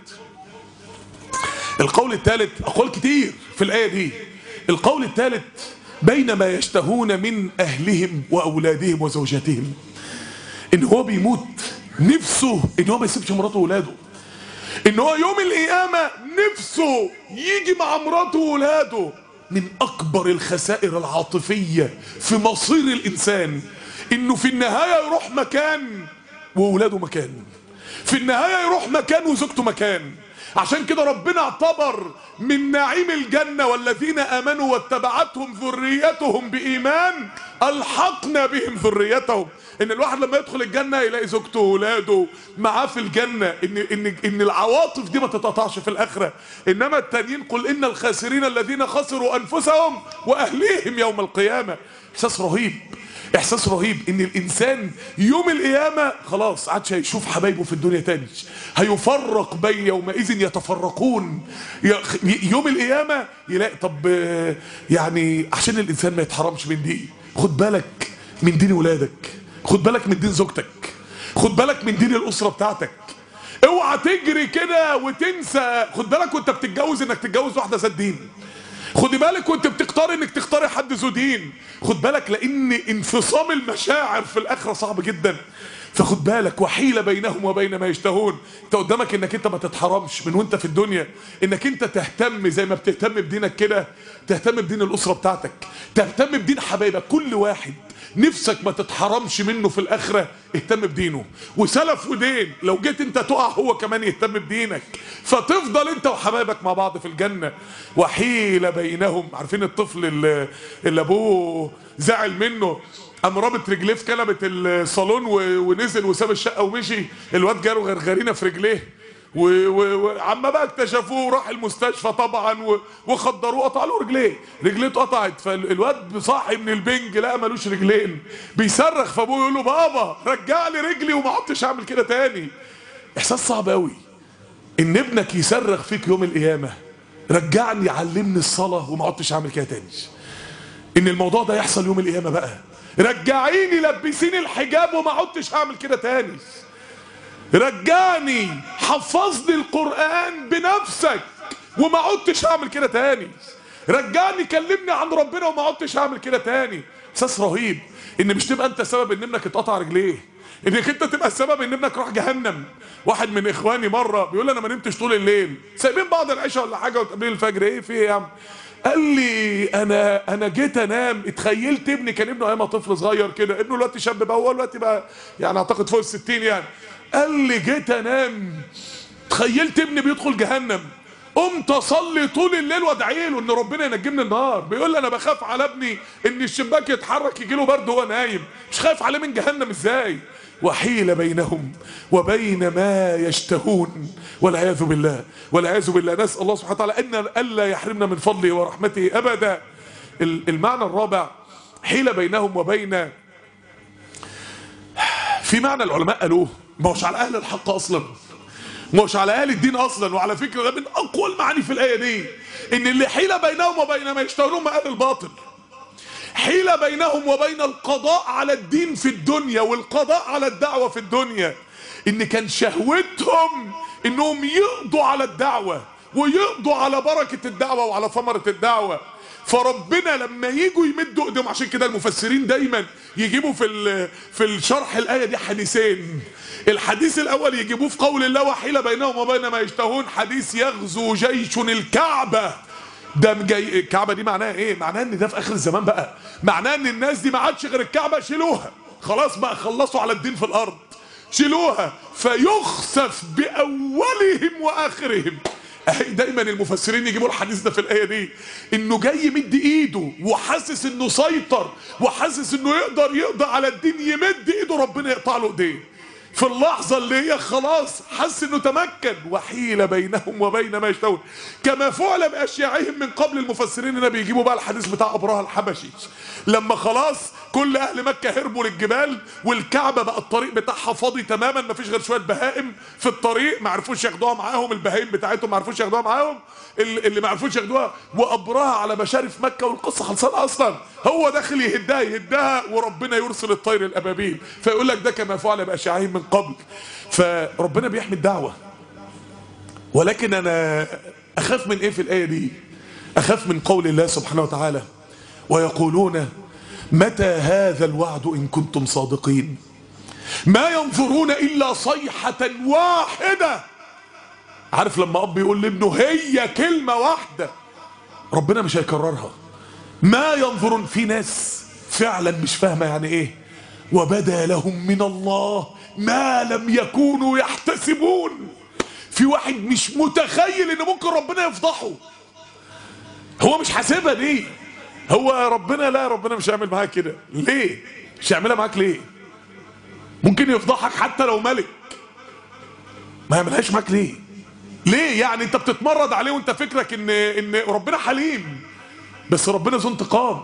القول الثالث اقوال كتير في الايه دي القول الثالث بين ما يشتهون من اهلهم واولادهم وزوجاتهم ان هو بيموت نفسه ان هو ما يسيبش مراته واولاده ان هو يوم القيامه نفسه يجي مع مراته واولاده من اكبر الخسائر العاطفيه في مصير الانسان انه في النهايه يروح مكان واولاده مكان في النهايه يروح مكان وزوجته مكان عشان كده ربنا اعتبر من نعيم الجنة والذين آمنوا واتبعتهم ذريتهم بإيمان ألحقنا بهم ذريتهم إن الواحد لما يدخل الجنة يلاقي زوجته وولاده معاه في الجنة إن إن إن العواطف دي ما تتقطعش في الآخرة إنما التانيين قل إن الخاسرين الذين خسروا أنفسهم وأهليهم يوم القيامة إحساس رهيب احساس رهيب ان الانسان يوم القيامه خلاص عادش هيشوف حبايبه في الدنيا تاني هيفرق بين يومئذ يتفرقون يوم القيامه يلاقي طب يعني عشان الانسان ما يتحرمش من دي خد بالك من دين ولادك خد بالك من دين زوجتك خد بالك من دين الاسره بتاعتك اوعى تجري كده وتنسى خد بالك وانت بتتجوز انك تتجوز واحده ذات دين خدي بالك وانت بتختاري انك تختاري حد ذو دين خد بالك لان انفصام المشاعر في الاخره صعب جدا فخد بالك وحيله بينهم وبين ما يشتهون انت قدامك انك انت ما تتحرمش من وانت في الدنيا انك انت تهتم زي ما بتهتم بدينك كده تهتم بدين الاسره بتاعتك تهتم بدين حبايبك كل واحد نفسك ما تتحرمش منه في الاخره اهتم بدينه وسلف ودين لو جيت انت تقع هو كمان يهتم بدينك فتفضل انت وحبايبك مع بعض في الجنه وحيل بينهم عارفين الطفل اللي, اللي ابوه زعل منه قام رابط رجليه في كنبه الصالون و... ونزل وساب الشقه ومشي الواد جاله غرغرينه في رجليه وعما بقى اكتشفوه وراح المستشفى طبعا و... وخدروه قطع له رجليه رجليه اتقطعت فالواد صاحي من البنج لا ملوش رجلين بيصرخ فابوه يقول له بابا رجع لي رجلي وما عدتش اعمل كده تاني احساس صعب قوي ان ابنك يصرخ فيك يوم القيامه رجعني علمني الصلاه وما عدتش اعمل كده تاني ان الموضوع ده يحصل يوم القيامه بقى رجعيني لبسيني الحجاب وما عدتش هعمل كده تاني رجعني حفظني القرآن بنفسك وما عدتش هعمل كده تاني رجعني كلمني عن ربنا وما عدتش هعمل كده تاني احساس رهيب ان مش تبقى انت سبب ان ابنك اتقطع رجليه انك انت تبقى السبب ان ابنك راح جهنم واحد من اخواني مره بيقول انا ما نمتش طول الليل سايبين بعض العشاء ولا حاجه وتقابلين الفجر ايه في ايه يا عم قال لي انا انا جيت انام اتخيلت ابني كان ابنه ايام طفل صغير كده ابنه دلوقتي شاب بقى هو دلوقتي بقى يعني اعتقد فوق ال 60 يعني قال لي جيت انام تخيلت ابني بيدخل جهنم قمت اصلي طول الليل وادعي له ان ربنا ينجيه من النار بيقول لي انا بخاف على ابني ان الشباك يتحرك يجي له برد وهو نايم مش خايف عليه من جهنم ازاي وحيل بينهم وبين ما يشتهون والعياذ بالله والعياذ بالله نسال الله سبحانه وتعالى ان الا يحرمنا من فضله ورحمته ابدا المعنى الرابع حيل بينهم وبين في معنى العلماء قالوه ما هوش على اهل الحق اصلا ما هوش على اهل الدين اصلا وعلى فكره ده من اقوى المعاني في الايه دي ان اللي حيل بينهم وبين ما يشتهون اهل الباطل حيل بينهم وبين القضاء على الدين في الدنيا والقضاء على الدعوه في الدنيا ان كان شهوتهم انهم يقضوا على الدعوه ويقضوا على بركه الدعوه وعلى ثمره الدعوه فربنا لما يجوا يمدوا ايديهم عشان كده المفسرين دايما يجيبوا في في الشرح الايه دي حديثين الحديث الاول يجيبوه في قول الله وحيل بينهم وبين ما يشتهون حديث يغزو جيش الكعبه ده جاي الكعبه دي معناها ايه معناها ان ده في اخر الزمان بقى معناها ان الناس دي ما عادش غير الكعبه شيلوها خلاص بقى خلصوا على الدين في الارض شيلوها فيخسف باولهم واخرهم دايما المفسرين يجيبوا الحديث ده في الايه دي انه جاي يمد ايده وحاسس انه سيطر وحاسس انه يقدر يقضي على الدين يمد ايده ربنا يقطع له ايديه في اللحظة اللي هي خلاص حس انه تمكن وحيل بينهم وبين ما يشتهون كما فعل باشياعهم من قبل المفسرين هنا بيجيبوا بقى الحديث بتاع ابراهة الحبشي لما خلاص كل اهل مكة هربوا للجبال والكعبة بقى الطريق بتاعها فاضي تماما ما فيش غير شوية بهائم في الطريق ما عرفوش ياخدوها معاهم البهائم بتاعتهم ما عرفوش ياخدوها معاهم اللي ما عرفوش ياخدوها وابراهة على مشارف مكة والقصة خلصانة اصلا هو داخل يهدها يهدها وربنا يرسل الطير الابابيل فيقول لك ده كما فعل باشياعهم من قبل فربنا بيحمي الدعوة ولكن انا اخاف من ايه في الايه دي اخاف من قول الله سبحانه وتعالى ويقولون متى هذا الوعد ان كنتم صادقين ما ينظرون الا صيحه واحده عارف لما اب يقول لابنه هي كلمه واحده ربنا مش هيكررها ما ينظرون في ناس فعلا مش فاهمه يعني ايه وبدا لهم من الله ما لم يكونوا يحتسبون في واحد مش متخيل ان ممكن ربنا يفضحه هو مش حاسبها دي هو ربنا لا ربنا مش هيعمل معاك كده ليه مش هيعملها معاك ليه ممكن يفضحك حتى لو ملك ما يعملهاش معاك ليه ليه يعني انت بتتمرد عليه وانت فكرك ان ان ربنا حليم بس ربنا ذو انتقام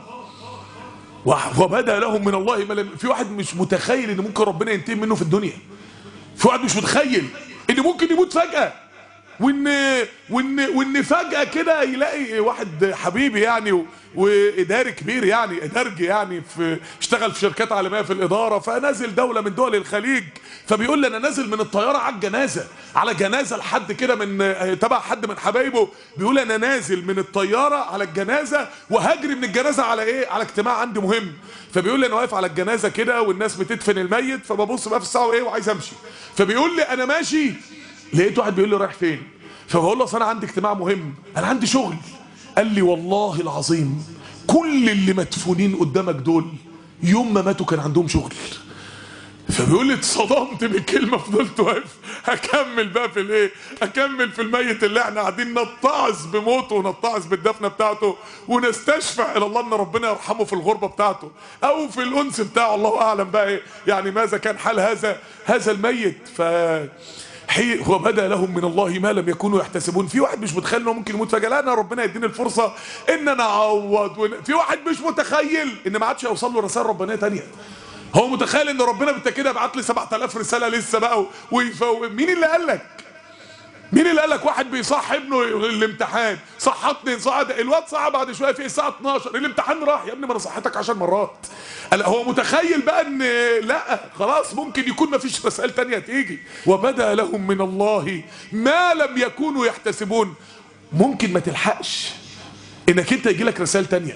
وبدا لهم من الله ما لم في واحد مش متخيل ان ممكن ربنا ينتقم منه في الدنيا في واحد مش متخيل ان ممكن يموت فجاه وان وان وان فجاه كده يلاقي واحد حبيبي يعني واداري كبير يعني ادارجي يعني في اشتغل في شركات عالميه في الاداره فنازل دوله من دول الخليج فبيقول لي انا نازل من الطياره على الجنازه على جنازه لحد كده من تبع حد من حبايبه بيقول انا نازل من الطياره على الجنازه وهجري من الجنازه على ايه على اجتماع عندي مهم فبيقول لي انا واقف على الجنازه كده والناس بتدفن الميت فببص بقى في الساعه ايه وعايز امشي فبيقول لي انا ماشي لقيت واحد بيقول لي رايح فين فبقول له اصل انا عندي اجتماع مهم انا عندي شغل قال لي والله العظيم كل اللي مدفونين قدامك دول يوم ما ماتوا كان عندهم شغل فبيقول لي اتصدمت بالكلمه فضلت واقف هكمل بقى في الايه اكمل في الميت اللي احنا قاعدين نتعظ بموته ونتعظ بالدفنه بتاعته ونستشفع الى الله ان ربنا يرحمه في الغربه بتاعته او في الانس بتاعه الله اعلم بقى ايه يعني ماذا كان حال هذا هذا الميت ف حي وبدا لهم من الله ما لم يكونوا يحتسبون في واحد مش متخيل انه ممكن يموت فجاه لا انا ربنا يديني الفرصه ان انا اعوض ون... في واحد مش متخيل ان ما عادش هيوصل له رسائل ربانيه تانية هو متخيل ان ربنا بالتاكيد بعت لي 7000 رساله لسه بقى ويف... مين اللي قال لك مين اللي قال لك واحد بيصح ابنه الامتحان صحتني صعد الواد صعد بعد شويه في الساعه 12 الامتحان راح يا ابني ما انا صحتك 10 مرات قال هو متخيل بقى ان لا خلاص ممكن يكون ما فيش رسائل تانية تيجي وبدا لهم من الله ما لم يكونوا يحتسبون ممكن ما تلحقش انك انت يجي لك رسائل تانية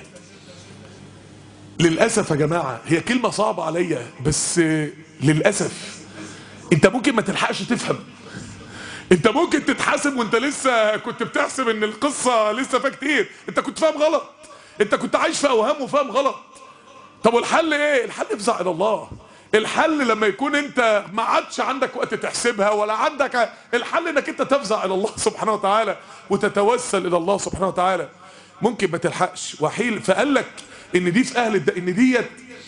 للاسف يا جماعه هي كلمه صعبه عليا بس للاسف انت ممكن ما تلحقش تفهم انت ممكن تتحاسب وانت لسه كنت بتحسب ان القصه لسه فيها كتير انت كنت فاهم غلط انت كنت عايش في اوهام وفاهم غلط طب والحل ايه الحل افزع الى الله الحل لما يكون انت ما عادش عندك وقت تحسبها ولا عندك الحل انك انت تفزع الى الله سبحانه وتعالى وتتوسل الى الله سبحانه وتعالى ممكن ما تلحقش وحيل فقال لك ان دي في اهل الد... ان ديت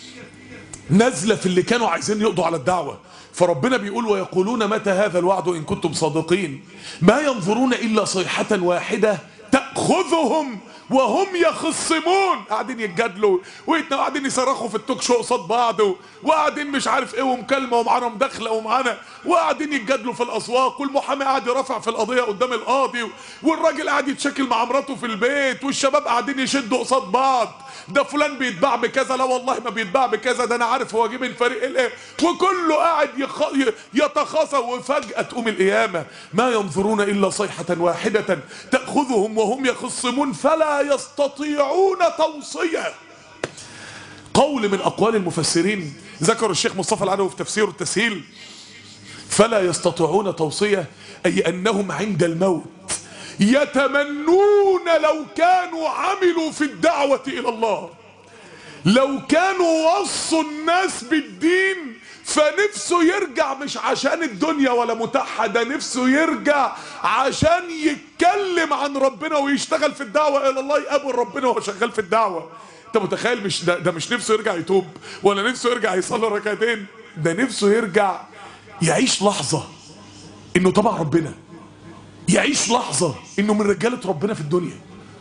نازله في اللي كانوا عايزين يقضوا على الدعوه فربنا بيقول ويقولون متى هذا الوعد ان كنتم صادقين ما ينظرون الا صيحه واحده تاخذهم وهم يخصمون قاعدين يتجادلوا وقاعدين يصرخوا في التوك شو قصاد بعض وقاعدين مش عارف ايه ومكالمه ومعانا مداخله ومعانا وقاعدين يتجادلوا في الاسواق والمحامي قاعد يرافع في القضيه قدام القاضي والراجل قاعد يتشكل مع مراته في البيت والشباب قاعدين يشدوا قصاد بعض ده فلان بيتباع بكذا لا والله ما بيتباع بكذا ده انا عارف هو جيب الفريق الايه وكله قاعد يخ... يتخاصم وفجاه تقوم القيامه ما ينظرون الا صيحه واحده تاخذهم وهم يخصمون فلا يستطيعون توصيه قول من اقوال المفسرين ذكر الشيخ مصطفى العدوي في تفسيره التسهيل فلا يستطيعون توصيه اي انهم عند الموت يتمنون لو كانوا عملوا في الدعوة إلى الله لو كانوا وصوا الناس بالدين فنفسه يرجع مش عشان الدنيا ولا متاحة ده نفسه يرجع عشان يتكلم عن ربنا ويشتغل في الدعوة إلى الله يقابل ربنا وهو شغال في الدعوة انت متخيل مش ده, ده مش نفسه يرجع يتوب ولا نفسه يرجع يصلي ركعتين ده نفسه يرجع يعيش لحظة انه طبع ربنا يعيش لحظة انه من رجالة ربنا في الدنيا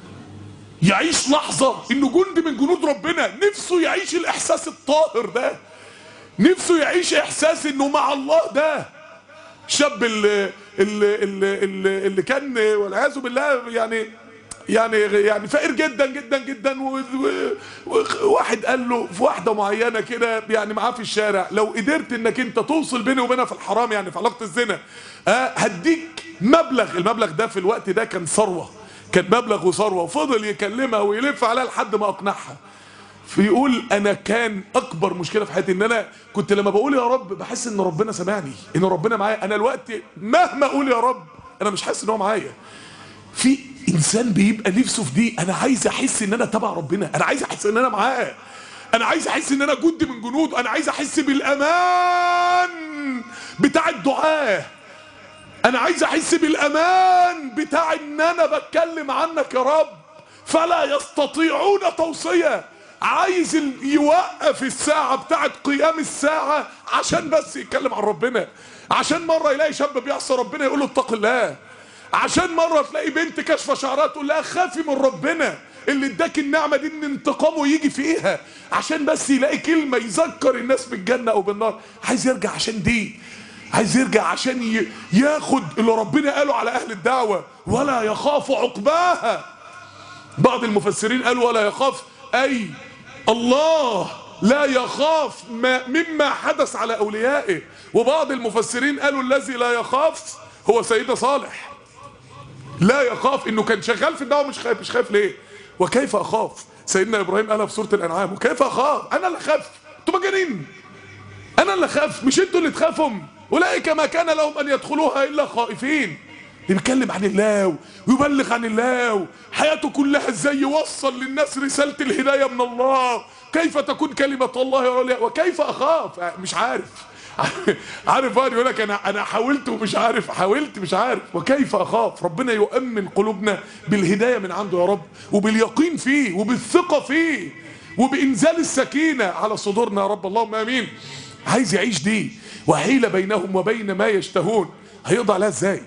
يعيش لحظة انه جندي من جنود ربنا نفسه يعيش الاحساس الطاهر ده نفسه يعيش احساس انه مع الله ده شاب اللي, اللي, اللي, اللي كان والعياذ بالله يعني يعني يعني فقير جدا جدا جدا وواحد قال له في واحده معينه كده يعني معاه في الشارع لو قدرت انك انت توصل بيني وبينها في الحرام يعني في علاقه الزنا آه هديك مبلغ المبلغ ده في الوقت ده كان ثروه كان مبلغ وثروه وفضل يكلمها ويلف عليها لحد ما اقنعها فيقول انا كان اكبر مشكله في حياتي ان انا كنت لما بقول يا رب بحس ان ربنا سمعني ان ربنا معايا انا الوقت مهما اقول يا رب انا مش حاسس ان هو معايا في انسان بيبقى نفسه في دي انا عايز احس ان انا تبع ربنا انا عايز احس ان انا معاه انا عايز احس ان انا جندي من جنوده انا عايز احس بالامان بتاع الدعاه انا عايز احس بالامان بتاع ان انا بتكلم عنك يا رب فلا يستطيعون توصيه عايز يوقف الساعة بتاعت قيام الساعة عشان بس يتكلم عن ربنا عشان مرة يلاقي شاب بيعصى ربنا يقول له اتق الله عشان مرة تلاقي بنت كاشفة شعرها تقول لها خافي من ربنا اللي اداك النعمة دي ان انتقامه يجي فيها عشان بس يلاقي كلمة يذكر الناس بالجنة او بالنار عايز يرجع عشان دي عايز يرجع عشان ياخد اللي ربنا قاله على اهل الدعوة ولا يخاف عقباها بعض المفسرين قالوا ولا يخاف اي الله لا يخاف ما مما حدث على اوليائه وبعض المفسرين قالوا الذي لا يخاف هو سيدنا صالح لا يخاف انه كان شغال في الدعوه مش خايف مش خايف ليه وكيف اخاف سيدنا ابراهيم قالها في سوره الانعام وكيف اخاف انا اللي اخاف انتوا مجانين انا اللي اخاف مش انتوا اللي تخافوا اولئك ما كان لهم ان يدخلوها الا خائفين بيتكلم عن الله ويبلغ عن الله حياته كلها ازاي يوصل للناس رسالة الهداية من الله كيف تكون كلمة الله عليا وكيف اخاف مش عارف عارف واحد يقول لك انا انا حاولت ومش عارف حاولت مش عارف وكيف اخاف ربنا يؤمن قلوبنا بالهدايه من عنده يا رب وباليقين فيه وبالثقه فيه وبانزال السكينه على صدورنا يا رب اللهم امين عايز يعيش دي وحيل بينهم وبين ما يشتهون هيقضي عليها ازاي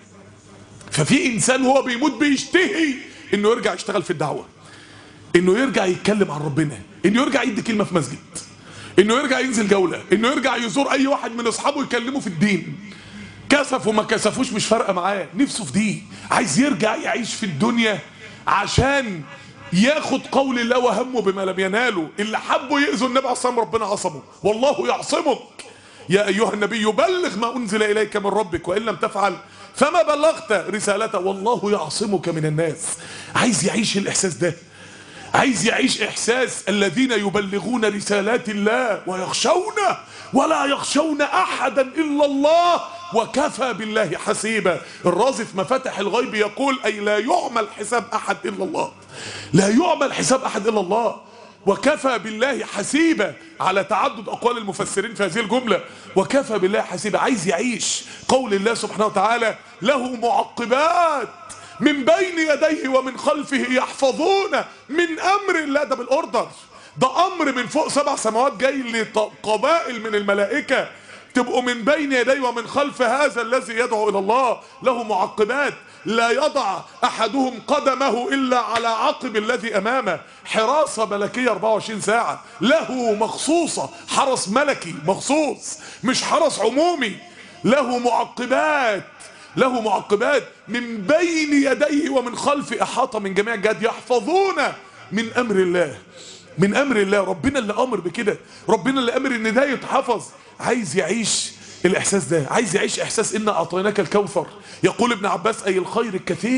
ففي انسان هو بيموت بيشتهي انه يرجع يشتغل في الدعوه انه يرجع يتكلم عن ربنا انه يرجع يدي كلمه في مسجد انه يرجع ينزل جوله انه يرجع يزور اي واحد من اصحابه يكلمه في الدين كسف وما كسفوش مش فارقه معاه نفسه في دي عايز يرجع يعيش في الدنيا عشان ياخد قول الله وهمه بما لم يناله اللي حبوا يأذوا النبي عليه الصلاه والسلام ربنا عصمه والله يعصمك يا ايها النبي بلغ ما انزل اليك من ربك وان لم تفعل فما بلغت رسالته والله يعصمك من الناس عايز يعيش الاحساس ده عايز يعيش احساس الذين يبلغون رسالات الله ويخشونه ولا يخشون احدا الا الله وكفى بالله حسيبا الرازي في مفاتح الغيب يقول اي لا يعمل حساب احد الا الله لا يعمل حساب احد الا الله وكفى بالله حسيبا على تعدد اقوال المفسرين في هذه الجمله وكفى بالله حسيبا عايز يعيش قول الله سبحانه وتعالى له معقبات من بين يديه ومن خلفه يحفظون من امر الله ده بالاوردر ده امر من فوق سبع سماوات جاي لقبائل من الملائكه تبقوا من بين يديه ومن خلف هذا الذي يدعو الى الله له معقبات لا يضع احدهم قدمه الا على عقب الذي امامه حراسه ملكيه 24 ساعه له مخصوصه حرس ملكي مخصوص مش حرس عمومي له معقبات له معقبات من بين يديه ومن خلفه احاطه من جميع الجهات يحفظون من امر الله من امر الله ربنا اللي امر بكده ربنا اللي امر ان ده يتحفظ عايز يعيش الاحساس ده عايز يعيش احساس ان اعطيناك الكوثر يقول ابن عباس اي الخير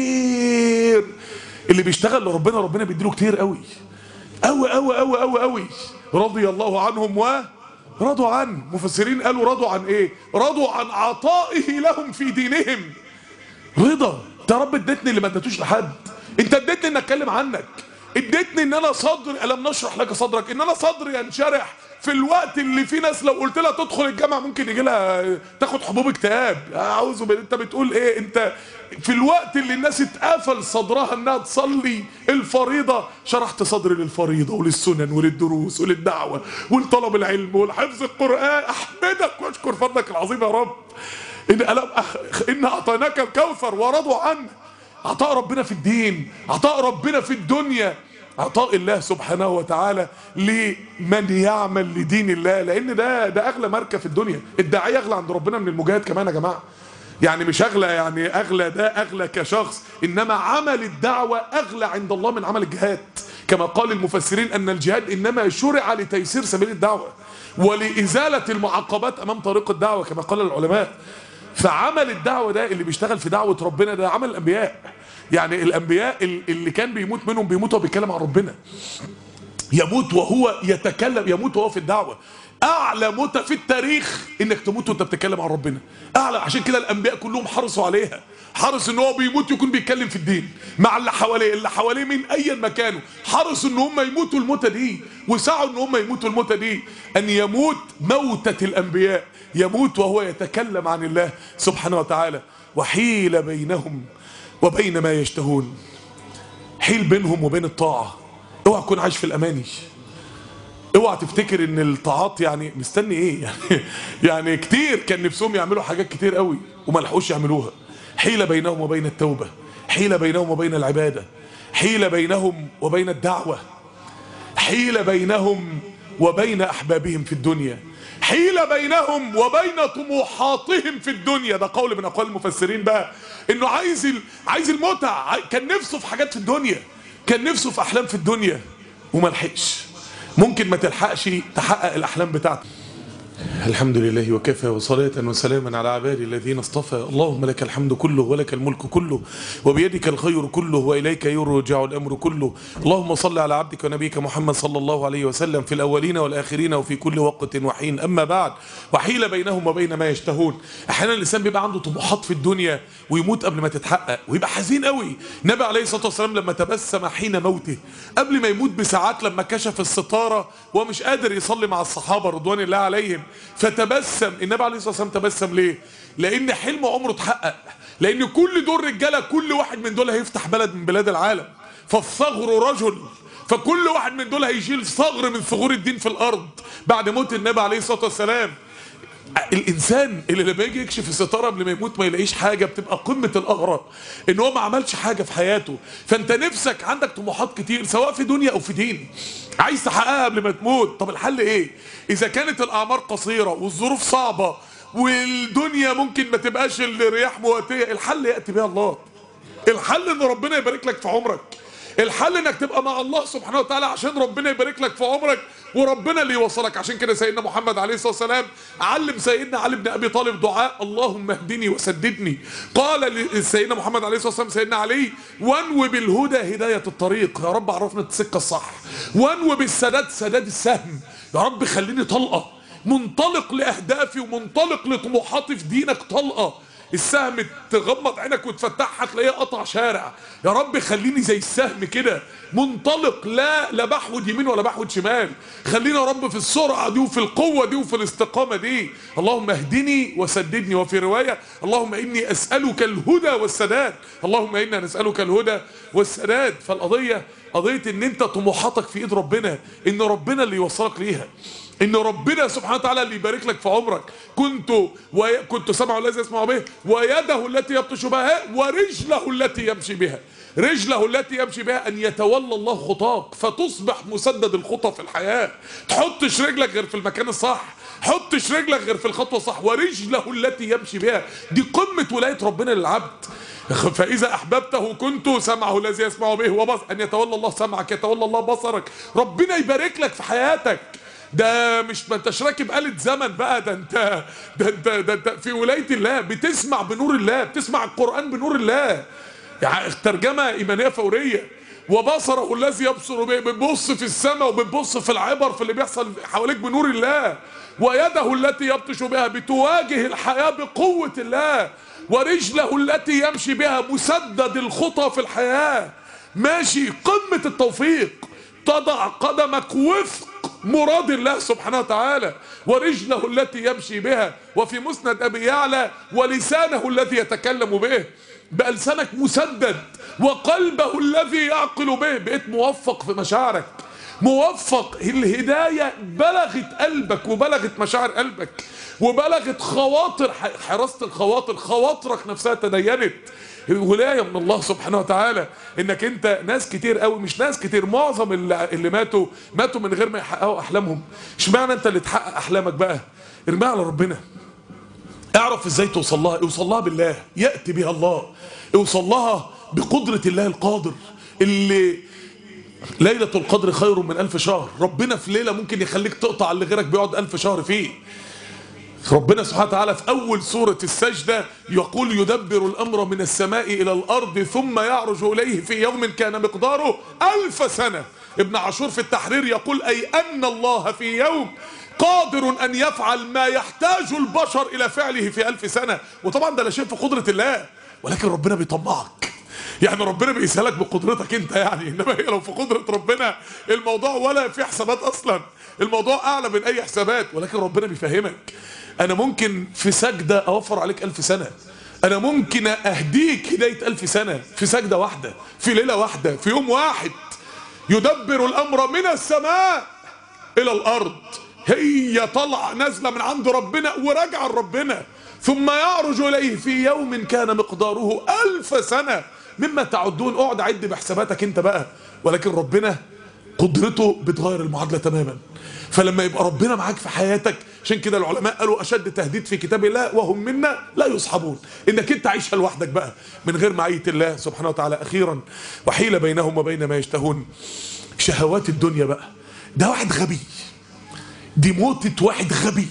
الكثير اللي بيشتغل لربنا ربنا بيديله كتير قوي قوي قوي قوي قوي قوي رضي الله عنهم و رضوا عن مفسرين قالوا رضوا عن ايه رضوا عن عطائه لهم في دينهم رضا انت يا رب اديتني اللي ما اديتوش لحد انت اديتني ان اتكلم عنك اديتني ان انا صدري الم نشرح لك صدرك ان انا صدري ينشرح في الوقت اللي في ناس لو قلت لها تدخل الجامعه ممكن يجي لها تاخد حبوب اكتئاب اعوذ بالله انت بتقول ايه انت في الوقت اللي الناس اتقفل صدرها انها تصلي الفريضه شرحت صدري للفريضه وللسنن وللدروس وللدعوه ولطلب العلم ولحفظ القران احمدك واشكر فضلك العظيم يا رب ان ألم أخ... ان اعطيناك الكوثر ورضوا عنه عطاء ربنا في الدين عطاء ربنا في الدنيا عطاء الله سبحانه وتعالى لمن يعمل لدين الله لان ده ده اغلى ماركه في الدنيا الداعيه اغلى عند ربنا من المجاهد كمان يا جماعه يعني مش اغلى يعني اغلى ده اغلى كشخص انما عمل الدعوه اغلى عند الله من عمل الجهاد كما قال المفسرين ان الجهاد انما شرع لتيسير سبيل الدعوه ولازاله المعقبات امام طريق الدعوه كما قال العلماء فعمل الدعوه ده اللي بيشتغل في دعوه ربنا ده عمل الانبياء يعني الانبياء اللي كان بيموت منهم بيموت وهو بيتكلم عن ربنا يموت وهو يتكلم يموت وهو في الدعوه اعلى موتة في التاريخ انك تموت وانت بتتكلم عن ربنا اعلى عشان كده الانبياء كلهم حرصوا عليها حرص ان هو بيموت يكون بيتكلم في الدين مع اللي حواليه اللي حواليه من ايا مكانه حرص ان هم يموتوا الموتة دي وسعوا ان هم يموتوا الموتة دي ان يموت موتة الانبياء يموت وهو يتكلم عن الله سبحانه وتعالى وحيل بينهم وبين ما يشتهون حيل بينهم وبين الطاعة اوعى تكون عايش في الاماني اوعى تفتكر ان الطاعات يعني مستني ايه يعني يعني كتير كان نفسهم يعملوا حاجات كتير قوي وما لحقوش يعملوها حيل بينهم وبين التوبة حيل بينهم وبين العبادة حيل بينهم وبين الدعوة حيل بينهم وبين احبابهم في الدنيا حيل بينهم وبين طموحاتهم في الدنيا ده قول من اقوال المفسرين بقى انه عايز ال... عايز المتع كان نفسه في حاجات في الدنيا كان نفسه في احلام في الدنيا وما لحقش ممكن ما تلحقش تحقق الاحلام بتاعته الحمد لله وكفى وصلاة وسلاما على عبادي الذين اصطفى اللهم لك الحمد كله ولك الملك كله وبيدك الخير كله وإليك يرجع الأمر كله اللهم صل على عبدك ونبيك محمد صلى الله عليه وسلم في الأولين والآخرين وفي كل وقت وحين أما بعد وحيل بينهم وبين ما يشتهون أحيانا الإنسان بيبقى عنده طموحات في الدنيا ويموت قبل ما تتحقق ويبقى حزين قوي النبي عليه الصلاة والسلام لما تبسم حين موته قبل ما يموت بساعات لما كشف الستارة ومش قادر يصلي مع الصحابة رضوان الله عليهم فتبسم النبي عليه الصلاه والسلام تبسم ليه لان حلم عمره اتحقق لان كل دول رجاله كل واحد من دول هيفتح بلد من بلاد العالم فالثغر رجل فكل واحد من دول هيشيل ثغر من ثغور الدين في الارض بعد موت النبي عليه الصلاه والسلام الانسان اللي لما يجي يكشف الستاره قبل ما يموت ما يلاقيش حاجه بتبقى قمه الاغرب ان هو ما عملش حاجه في حياته فانت نفسك عندك طموحات كتير سواء في دنيا او في دين عايز تحققها قبل ما تموت طب الحل ايه اذا كانت الاعمار قصيره والظروف صعبه والدنيا ممكن ما تبقاش الرياح مواتيه الحل ياتي بها الله الحل ان ربنا يبارك لك في عمرك الحل انك تبقى مع الله سبحانه وتعالى عشان ربنا يبارك لك في عمرك وربنا اللي يوصلك عشان كده سيدنا محمد عليه الصلاه والسلام علم سيدنا علي بن ابي طالب دعاء اللهم اهدني وسددني قال لسيدنا محمد عليه الصلاه والسلام سيدنا علي وانو بالهدى هدايه الطريق يا رب عرفنا السكه الصح وانو بالسداد سداد السهم يا رب خليني طلقه منطلق لاهدافي ومنطلق لطموحاتي في دينك طلقه السهم تغمض عينك وتفتحها تلاقيه قطع شارع يا رب خليني زي السهم كده منطلق لا لا بحود يمين ولا بحود شمال خلينا يا رب في السرعه دي وفي القوه دي وفي الاستقامه دي اللهم اهدني وسددني وفي روايه اللهم اني اسالك الهدى والسداد اللهم انا نسالك الهدى والسداد فالقضيه قضيه ان انت طموحاتك في ايد ربنا ان ربنا اللي يوصلك ليها ان ربنا سبحانه وتعالى اللي يبارك لك في عمرك كنت وي... كنت سمعه الذي يسمع به ويده التي يبطش بها ورجله التي يمشي بها رجله التي يمشي بها ان يتولى الله خطاك فتصبح مسدد الخطى في الحياه تحطش رجلك غير في المكان الصح حطش رجلك غير في الخطوه الصح ورجله التي يمشي بها دي قمه ولايه ربنا للعبد فإذا أحببته كنت سمعه الذي يسمع به وبصر أن يتولى الله سمعك يتولى الله بصرك ربنا يبارك لك في حياتك ده مش ما انتش راكب آلة زمن بقى ده انت ده انت ده انت في ولاية الله بتسمع بنور الله بتسمع القرآن بنور الله يعني ترجمة إيمانية فورية وبصره الذي يبصر به بتبص في السماء وبتبص في العبر في اللي بيحصل حواليك بنور الله ويده التي يبطش بها بتواجه الحياة بقوة الله ورجله التي يمشي بها مسدد الخطى في الحياة ماشي قمة التوفيق تضع قدمك وفق مراد الله سبحانه وتعالى ورجله التي يمشي بها وفي مسند أبي يعلى ولسانه الذي يتكلم به بقى لسانك مسدد وقلبه الذي يعقل به بقيت موفق في مشاعرك موفق الهداية بلغت قلبك وبلغت مشاعر قلبك وبلغت خواطر حراسة الخواطر خواطرك نفسها تدينت ولاية من الله سبحانه وتعالى انك انت ناس كتير قوي مش ناس كتير معظم اللي, اللي ماتوا ماتوا من غير ما يحققوا احلامهم اشمعنى انت اللي تحقق احلامك بقى ارميها على ربنا اعرف ازاي توصل لها اوصل لها بالله ياتي بها الله اوصل لها بقدرة الله القادر اللي ليلة القدر خير من ألف شهر ربنا في ليلة ممكن يخليك تقطع اللي غيرك بيقعد ألف شهر فيه ربنا سبحانه وتعالى في أول سورة السجدة يقول يدبر الأمر من السماء إلى الأرض ثم يعرج إليه في يوم كان مقداره ألف سنة ابن عاشور في التحرير يقول أي أن الله في يوم قادر أن يفعل ما يحتاج البشر إلى فعله في ألف سنة وطبعا ده لا شيء في قدرة الله ولكن ربنا بيطمعك يعني ربنا بيسهلك بقدرتك انت يعني انما هي لو في قدرة ربنا الموضوع ولا في حسابات اصلا الموضوع اعلى من اي حسابات ولكن ربنا بيفهمك انا ممكن في سجدة اوفر عليك الف سنة انا ممكن اهديك هداية الف سنة في سجدة واحدة في ليلة واحدة في يوم واحد يدبر الامر من السماء الى الارض هي طلع نازلة من عند ربنا وراجعة لربنا ثم يعرج اليه في يوم كان مقداره الف سنة مما تعدون اقعد عد بحساباتك انت بقى ولكن ربنا قدرته بتغير المعادلة تماما فلما يبقى ربنا معاك في حياتك عشان كده العلماء قالوا اشد تهديد في كتاب الله وهم منا لا يصحبون انك انت عايشها لوحدك بقى من غير معية الله سبحانه وتعالى اخيرا وحيل بينهم وبين ما يشتهون شهوات الدنيا بقى ده واحد غبي دي موتة واحد غبي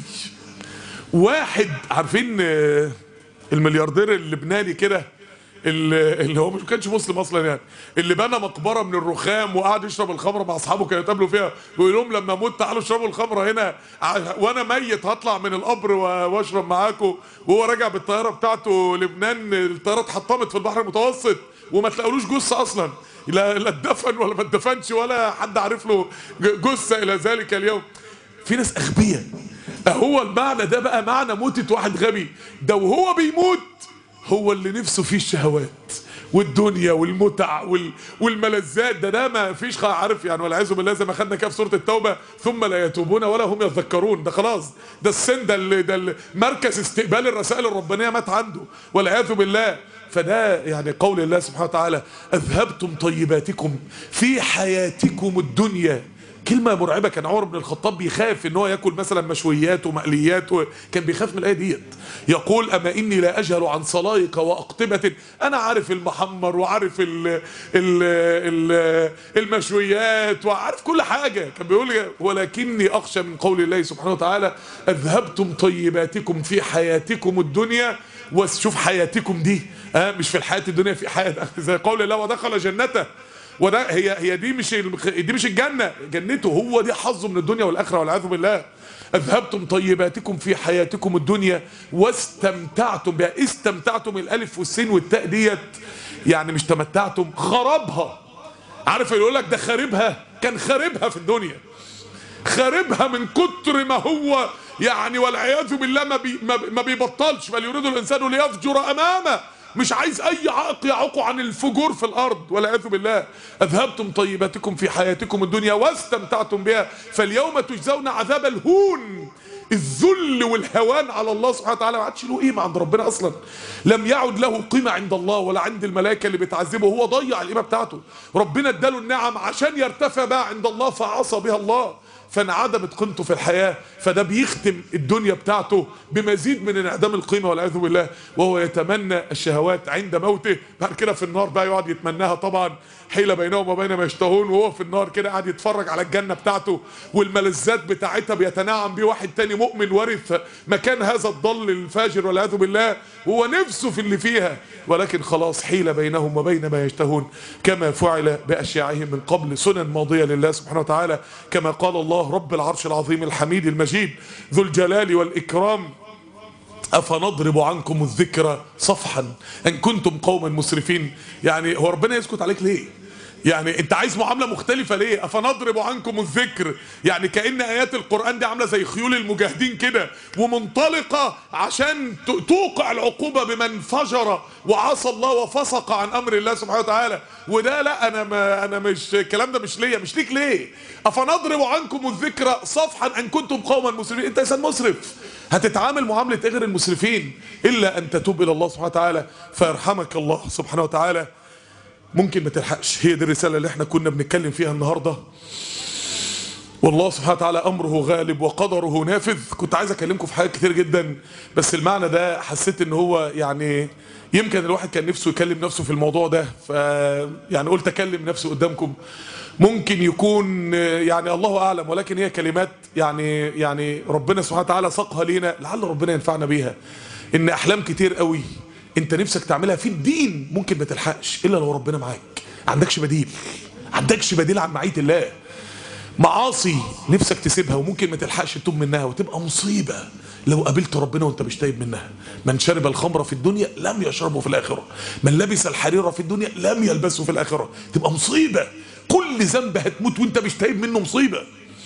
واحد عارفين الملياردير اللبناني كده اللي هو مش كانش مسلم اصلا يعني اللي بنى مقبره من الرخام وقعد يشرب الخمره مع اصحابه كانوا يتقابلوا فيها ويقول لهم لما اموت تعالوا اشربوا الخمره هنا وانا ميت هطلع من القبر واشرب معاكم وهو راجع بالطياره بتاعته لبنان الطياره اتحطمت في البحر المتوسط وما تلاقولوش جثه اصلا لا لا اتدفن ولا ما اتدفنش ولا حد عارف له جثه الى ذلك اليوم في ناس اغبياء هو المعنى ده بقى معنى موتة واحد غبي ده وهو بيموت هو اللي نفسه فيه الشهوات والدنيا والمتع وال... والملذات ده ده ما فيش خ- عارف يعني والعياذ بالله زي ما خدنا كده في سوره التوبه ثم لا يتوبون ولا هم يذكرون ده خلاص ده السن ده اللي ده اللي مركز استقبال الرسائل الربانيه مات عنده والعياذ بالله فده يعني قول الله سبحانه وتعالى اذهبتم طيباتكم في حياتكم الدنيا كلمة مرعبة كان عمر بن الخطاب بيخاف ان هو ياكل مثلا مشويات ومقليات و... كان بيخاف من الآية ديت يقول أما إني لا أجهل عن صلايك وأقطبة أنا عارف المحمر وعارف ال... ال... ال... المشويات وعارف كل حاجة كان بيقول ولكني أخشى من قول الله سبحانه وتعالى أذهبتم طيباتكم في حياتكم الدنيا وشوف حياتكم دي آه مش في الحياة الدنيا في حياة زي قول الله ودخل جنته وده هي هي دي مش ال- دي مش الجنه جنته هو دي حظه من الدنيا والاخره والعياذ بالله اذهبتم طيباتكم في حياتكم الدنيا واستمتعتم بها استمتعتم الالف والسين والتاء ديت يعني مش تمتعتم خربها عارف اللي يقول لك ده خاربها كان خاربها في الدنيا خاربها من كتر ما هو يعني والعياذ بالله ما, بي ما, ما بيبطلش بل يريد الانسان ليفجر امامه مش عايز اي عائق يعوقه عن الفجور في الارض والعياذ بالله اذهبتم طيباتكم في حياتكم الدنيا واستمتعتم بها فاليوم تجزون عذاب الهون الذل والهوان على الله سبحانه وتعالى ما عادش له قيمه عند ربنا اصلا لم يعد له قيمه عند الله ولا عند الملائكه اللي بتعذبه هو ضيع القيمه بتاعته ربنا اداله النعم عشان يرتفع بها عند الله فعصى بها الله فانعدمت قيمته في الحياة فده بيختم الدنيا بتاعته بمزيد من انعدام القيمة والعياذ بالله وهو يتمنى الشهوات عند موته بعد كده في النار بقى يقعد يتمناها طبعا حيلة بينهم وبين ما يشتهون وهو في النار كده قاعد يتفرج على الجنة بتاعته والملذات بتاعتها بيتنعم بيه واحد تاني مؤمن ورث مكان هذا الضل الفاجر والعياذ بالله وهو نفسه في اللي فيها ولكن خلاص حيلة بينهم وبين ما يشتهون كما فعل بأشياعهم من قبل سنن ماضية لله سبحانه وتعالى كما قال الله رب العرش العظيم الحميد المجيد ذو الجلال والإكرام أفنضرب عنكم الذكر صفحا أن كنتم قوما مسرفين يعني هو ربنا يسكت عليك ليه يعني انت عايز معامله مختلفه ليه افنضرب عنكم الذكر يعني كان ايات القران دي عامله زي خيول المجاهدين كده ومنطلقه عشان ت- توقع العقوبه بمن فجر وعصى الله وفسق عن امر الله سبحانه وتعالى وده لا انا ما انا مش الكلام ده مش ليا مش ليك ليه افنضرب عنكم الذكر صفحا ان كنتم قوما مسرفين انت انسان مسرف هتتعامل معامله غير المسرفين الا ان تتوب الى الله سبحانه وتعالى فيرحمك الله سبحانه وتعالى ممكن ما تلحقش هي دي الرسالة اللي احنا كنا بنتكلم فيها النهاردة والله سبحانه وتعالى أمره غالب وقدره نافذ كنت عايز أكلمكم في حاجات كتير جدا بس المعنى ده حسيت ان هو يعني يمكن الواحد كان نفسه يكلم نفسه في الموضوع ده ف يعني قلت أكلم نفسي قدامكم ممكن يكون يعني الله أعلم ولكن هي كلمات يعني يعني ربنا سبحانه وتعالى ساقها لينا لعل ربنا ينفعنا بيها إن أحلام كتير قوي انت نفسك تعملها في الدين ممكن ما تلحقش الا لو ربنا معاك عندكش بديل عندكش بديل عن معيه الله معاصي نفسك تسيبها وممكن ما تلحقش تتوب منها وتبقى مصيبه لو قابلت ربنا وانت مش تايب منها من شرب الخمر في الدنيا لم يشربه في الاخره من لبس الحرير في الدنيا لم يلبسه في الاخره تبقى مصيبه كل ذنب هتموت وانت مش تايب منه مصيبه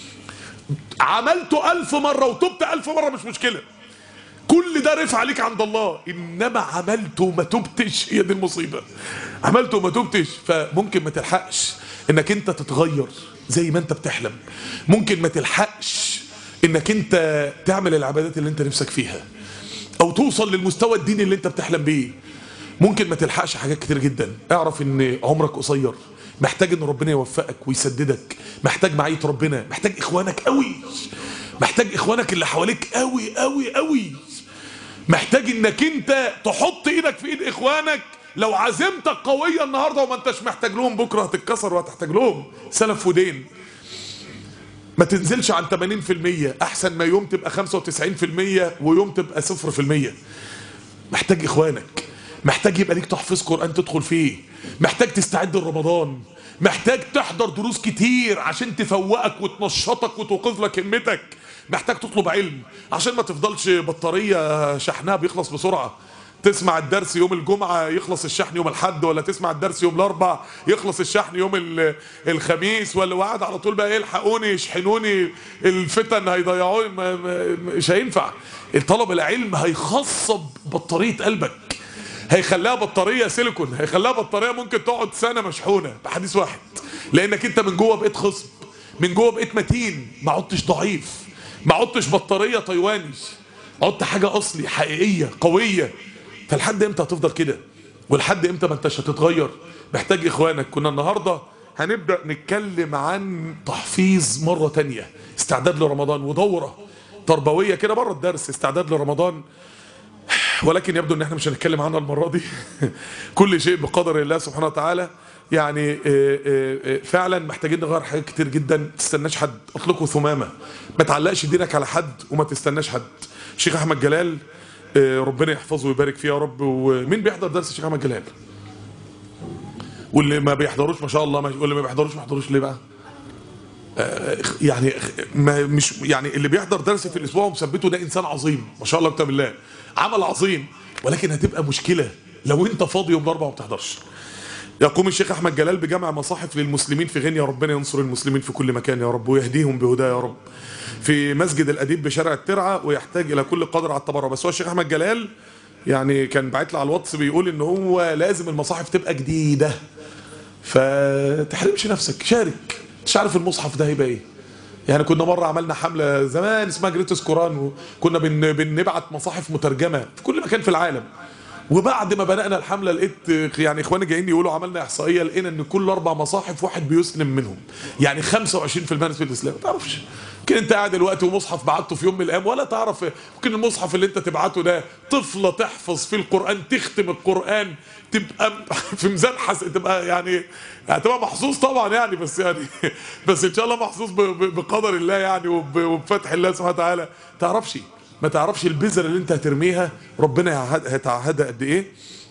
عملته ألف مرة وتبت ألف مرة مش مشكلة كل ده رفع عليك عند الله انما عملته وما تبتش هي دي المصيبه عملته وما تبتش فممكن ما تلحقش انك انت تتغير زي ما انت بتحلم ممكن ما تلحقش انك انت تعمل العبادات اللي انت نفسك فيها او توصل للمستوى الديني اللي انت بتحلم بيه ممكن ما تلحقش حاجات كتير جدا اعرف ان عمرك قصير محتاج ان ربنا يوفقك ويسددك محتاج معية ربنا محتاج اخوانك قوي محتاج اخوانك اللي حواليك قوي قوي قوي محتاج انك انت تحط ايدك في ايد اخوانك لو عزيمتك قوية النهاردة وما انتش محتاج لهم بكرة هتتكسر وهتحتاج لهم سلف ودين ما تنزلش عن 80% احسن ما يوم تبقى 95% ويوم تبقى 0% محتاج اخوانك محتاج يبقى ليك تحفيظ قرآن تدخل فيه محتاج تستعد لرمضان محتاج تحضر دروس كتير عشان تفوقك وتنشطك وتوقف لك همتك محتاج تطلب علم عشان ما تفضلش بطارية شحنها بيخلص بسرعة تسمع الدرس يوم الجمعة يخلص الشحن يوم الحد ولا تسمع الدرس يوم الأربع يخلص الشحن يوم ال- الخميس ولا وقعد على طول بقى يلحقوني يشحنوني الفتن هيضيعوني ما- ما- مش هينفع الطلب العلم هيخصب بطارية قلبك هيخليها بطارية سيليكون هيخليها بطارية ممكن تقعد سنة مشحونة بحديث واحد لأنك أنت من جوه بقيت خصب من جوه بقيت متين ما عدتش ضعيف ما عدتش بطارية تايواني عدت حاجة أصلي حقيقية قوية فلحد امتى هتفضل كده ولحد امتى ما انتش هتتغير محتاج اخوانك كنا النهاردة هنبدأ نتكلم عن تحفيظ مرة تانية استعداد لرمضان ودورة تربوية كده بره الدرس استعداد لرمضان ولكن يبدو ان احنا مش هنتكلم عنها المرة دي كل شيء بقدر الله سبحانه وتعالى يعني آه، آه، آه، فعلا محتاجين نغير حاجات كتير جدا ما تستناش حد اطلقوا ثمامة ما تعلقش دينك على حد وما تستناش حد الشيخ احمد جلال آه، ربنا يحفظه ويبارك فيه يا رب ومين بيحضر درس الشيخ احمد جلال واللي ما بيحضروش ما شاء الله ما واللي ما بيحضروش ما يحضروش ليه بقى يعني ما مش يعني اللي بيحضر درس في الاسبوع ومثبته ده انسان عظيم ما شاء الله كتاب الله عمل عظيم ولكن هتبقى مشكله لو انت فاضي يوم الاربعاء وما بتحضرش يقوم الشيخ احمد جلال بجمع مصاحف للمسلمين في غينيا ربنا ينصر المسلمين في كل مكان يا رب ويهديهم بهداه يا رب في مسجد الاديب بشارع الترعه ويحتاج الى كل قدر على التبرع بس هو الشيخ احمد جلال يعني كان باعت لي على الواتس بيقول ان هو لازم المصاحف تبقى جديده فتحرمش نفسك شارك مش عارف المصحف ده هيبقى ايه يعني كنا مره عملنا حمله زمان اسمها جريتس قران وكنا بن بنبعت مصاحف مترجمه في كل مكان في العالم وبعد ما بدانا الحمله لقيت يعني اخواني جايين يقولوا عملنا احصائيه لقينا ان كل اربع مصاحف واحد بيسلم منهم يعني 25% نسبه الاسلام ما تعرفش ممكن انت قاعد دلوقتي ومصحف بعته في يوم من الايام ولا تعرف ممكن المصحف اللي انت تبعته ده طفله تحفظ فيه القران تختم القران تبقى في ميزان حس تبقى يعني هتبقى محظوظ طبعا يعني بس يعني بس ان شاء الله محظوظ ب- ب- بقدر الله يعني وب- وبفتح الله سبحانه وتعالى تعرفش ما تعرفش البذره اللي انت هترميها ربنا يعهد- هيتعهدها قد ايه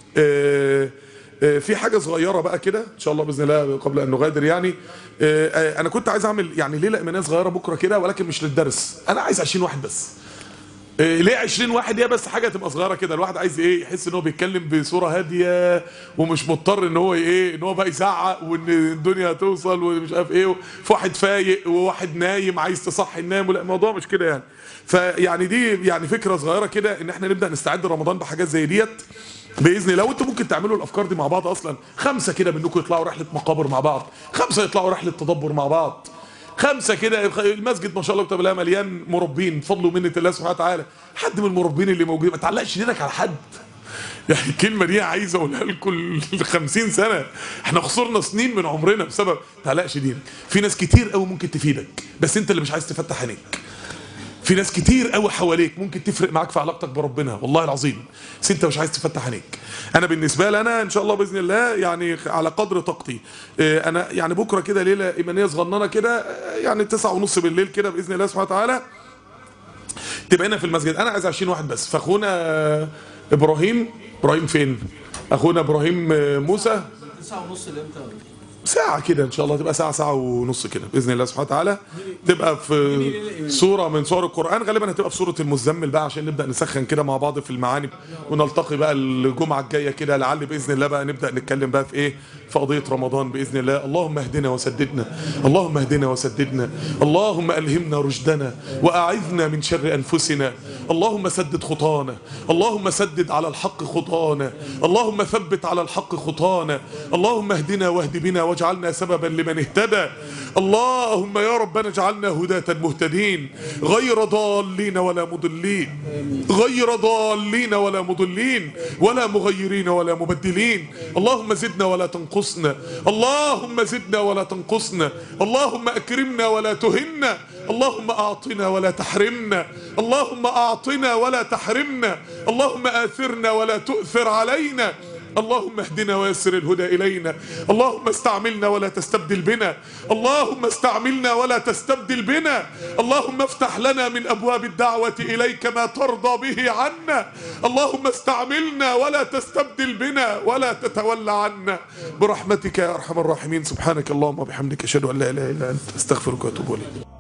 آه، آه، في حاجه صغيره بقى كده ان شاء الله باذن الله قبل ان نغادر يعني آه، آه، انا كنت عايز اعمل يعني ليله ايمانيه صغيره بكره كده ولكن مش للدرس انا عايز 20 واحد بس إيه ليه 20 واحد يا بس حاجه تبقى صغيره كده الواحد عايز ايه يحس ان هو بيتكلم بصوره هاديه ومش مضطر ان هو ايه ان هو بقى يزعق وان الدنيا هتوصل ومش عارف ايه في واحد فايق وواحد نايم عايز تصحي النايم لا الموضوع مش كده يعني فيعني دي يعني فكره صغيره كده ان احنا نبدا نستعد لرمضان بحاجات زي ديت باذن الله وانتوا ممكن تعملوا الافكار دي مع بعض اصلا خمسه كده منكم يطلعوا رحله مقابر مع بعض خمسه يطلعوا رحله تدبر مع بعض خمسه كده المسجد ما شاء الله كتاب الله مليان مربين بفضل ومنه الله سبحانه وتعالى حد من المربين اللي موجودين ما تعلقش دينك على حد يعني الكلمه دي عايز اقولها لكم ل 50 سنه احنا خسرنا سنين من عمرنا بسبب ما تعلقش دينك في ناس كتير قوي ممكن تفيدك بس انت اللي مش عايز تفتح عينيك في ناس كتير قوي حواليك ممكن تفرق معاك في علاقتك بربنا والله العظيم بس انت مش عايز تفتح عينيك انا بالنسبه لي انا ان شاء الله باذن الله يعني على قدر طاقتي اه، انا يعني بكره كده ليله ايمانيه صغننه كده اه، يعني تسعة ونص بالليل كده باذن الله سبحانه وتعالى تبقى هنا في المسجد انا عايز 20 واحد بس فاخونا اه، ابراهيم ابراهيم فين اخونا ابراهيم اه، موسى
تسعة ونص لامتى؟
ساعة كده إن شاء الله تبقى ساعة ساعة ونص كده بإذن الله سبحانه وتعالى تبقى في سورة من سور القرآن غالبا هتبقى في سورة المزمل بقى عشان نبدأ نسخن كده مع بعض في المعاني ونلتقي بقى الجمعة الجاية كده لعل بإذن الله بقى نبدأ نتكلم بقى في إيه في قضية رمضان بإذن الله اللهم اهدنا وسددنا اللهم اهدنا وسددنا اللهم ألهمنا رشدنا وأعذنا من شر أنفسنا اللهم سدد خطانا اللهم سدد على الحق خطانا اللهم ثبت على الحق خطانا اللهم اهدنا واهد بنا واجعلنا سببا لمن اهتدى اللهم يا ربنا اجعلنا هداة مهتدين غير ضالين ولا مضلين غير ضالين ولا مضلين ولا مغيرين ولا مبدلين اللهم زدنا ولا تنقصنا اللهم زدنا ولا تنقصنا اللهم اكرمنا ولا تهنا اللهم اعطنا ولا تحرمنا اللهم اعطنا ولا تحرمنا اللهم اثرنا ولا تؤثر علينا اللهم اهدنا ويسر الهدى إلينا اللهم استعملنا ولا تستبدل بنا اللهم استعملنا ولا تستبدل بنا اللهم افتح لنا من أبواب الدعوة إليك ما ترضى به عنا اللهم استعملنا ولا تستبدل بنا ولا تتولى عنا برحمتك يا أرحم الراحمين سبحانك اللهم وبحمدك أشهد أن لا إله إلا أنت استغفرك وأتوب إليك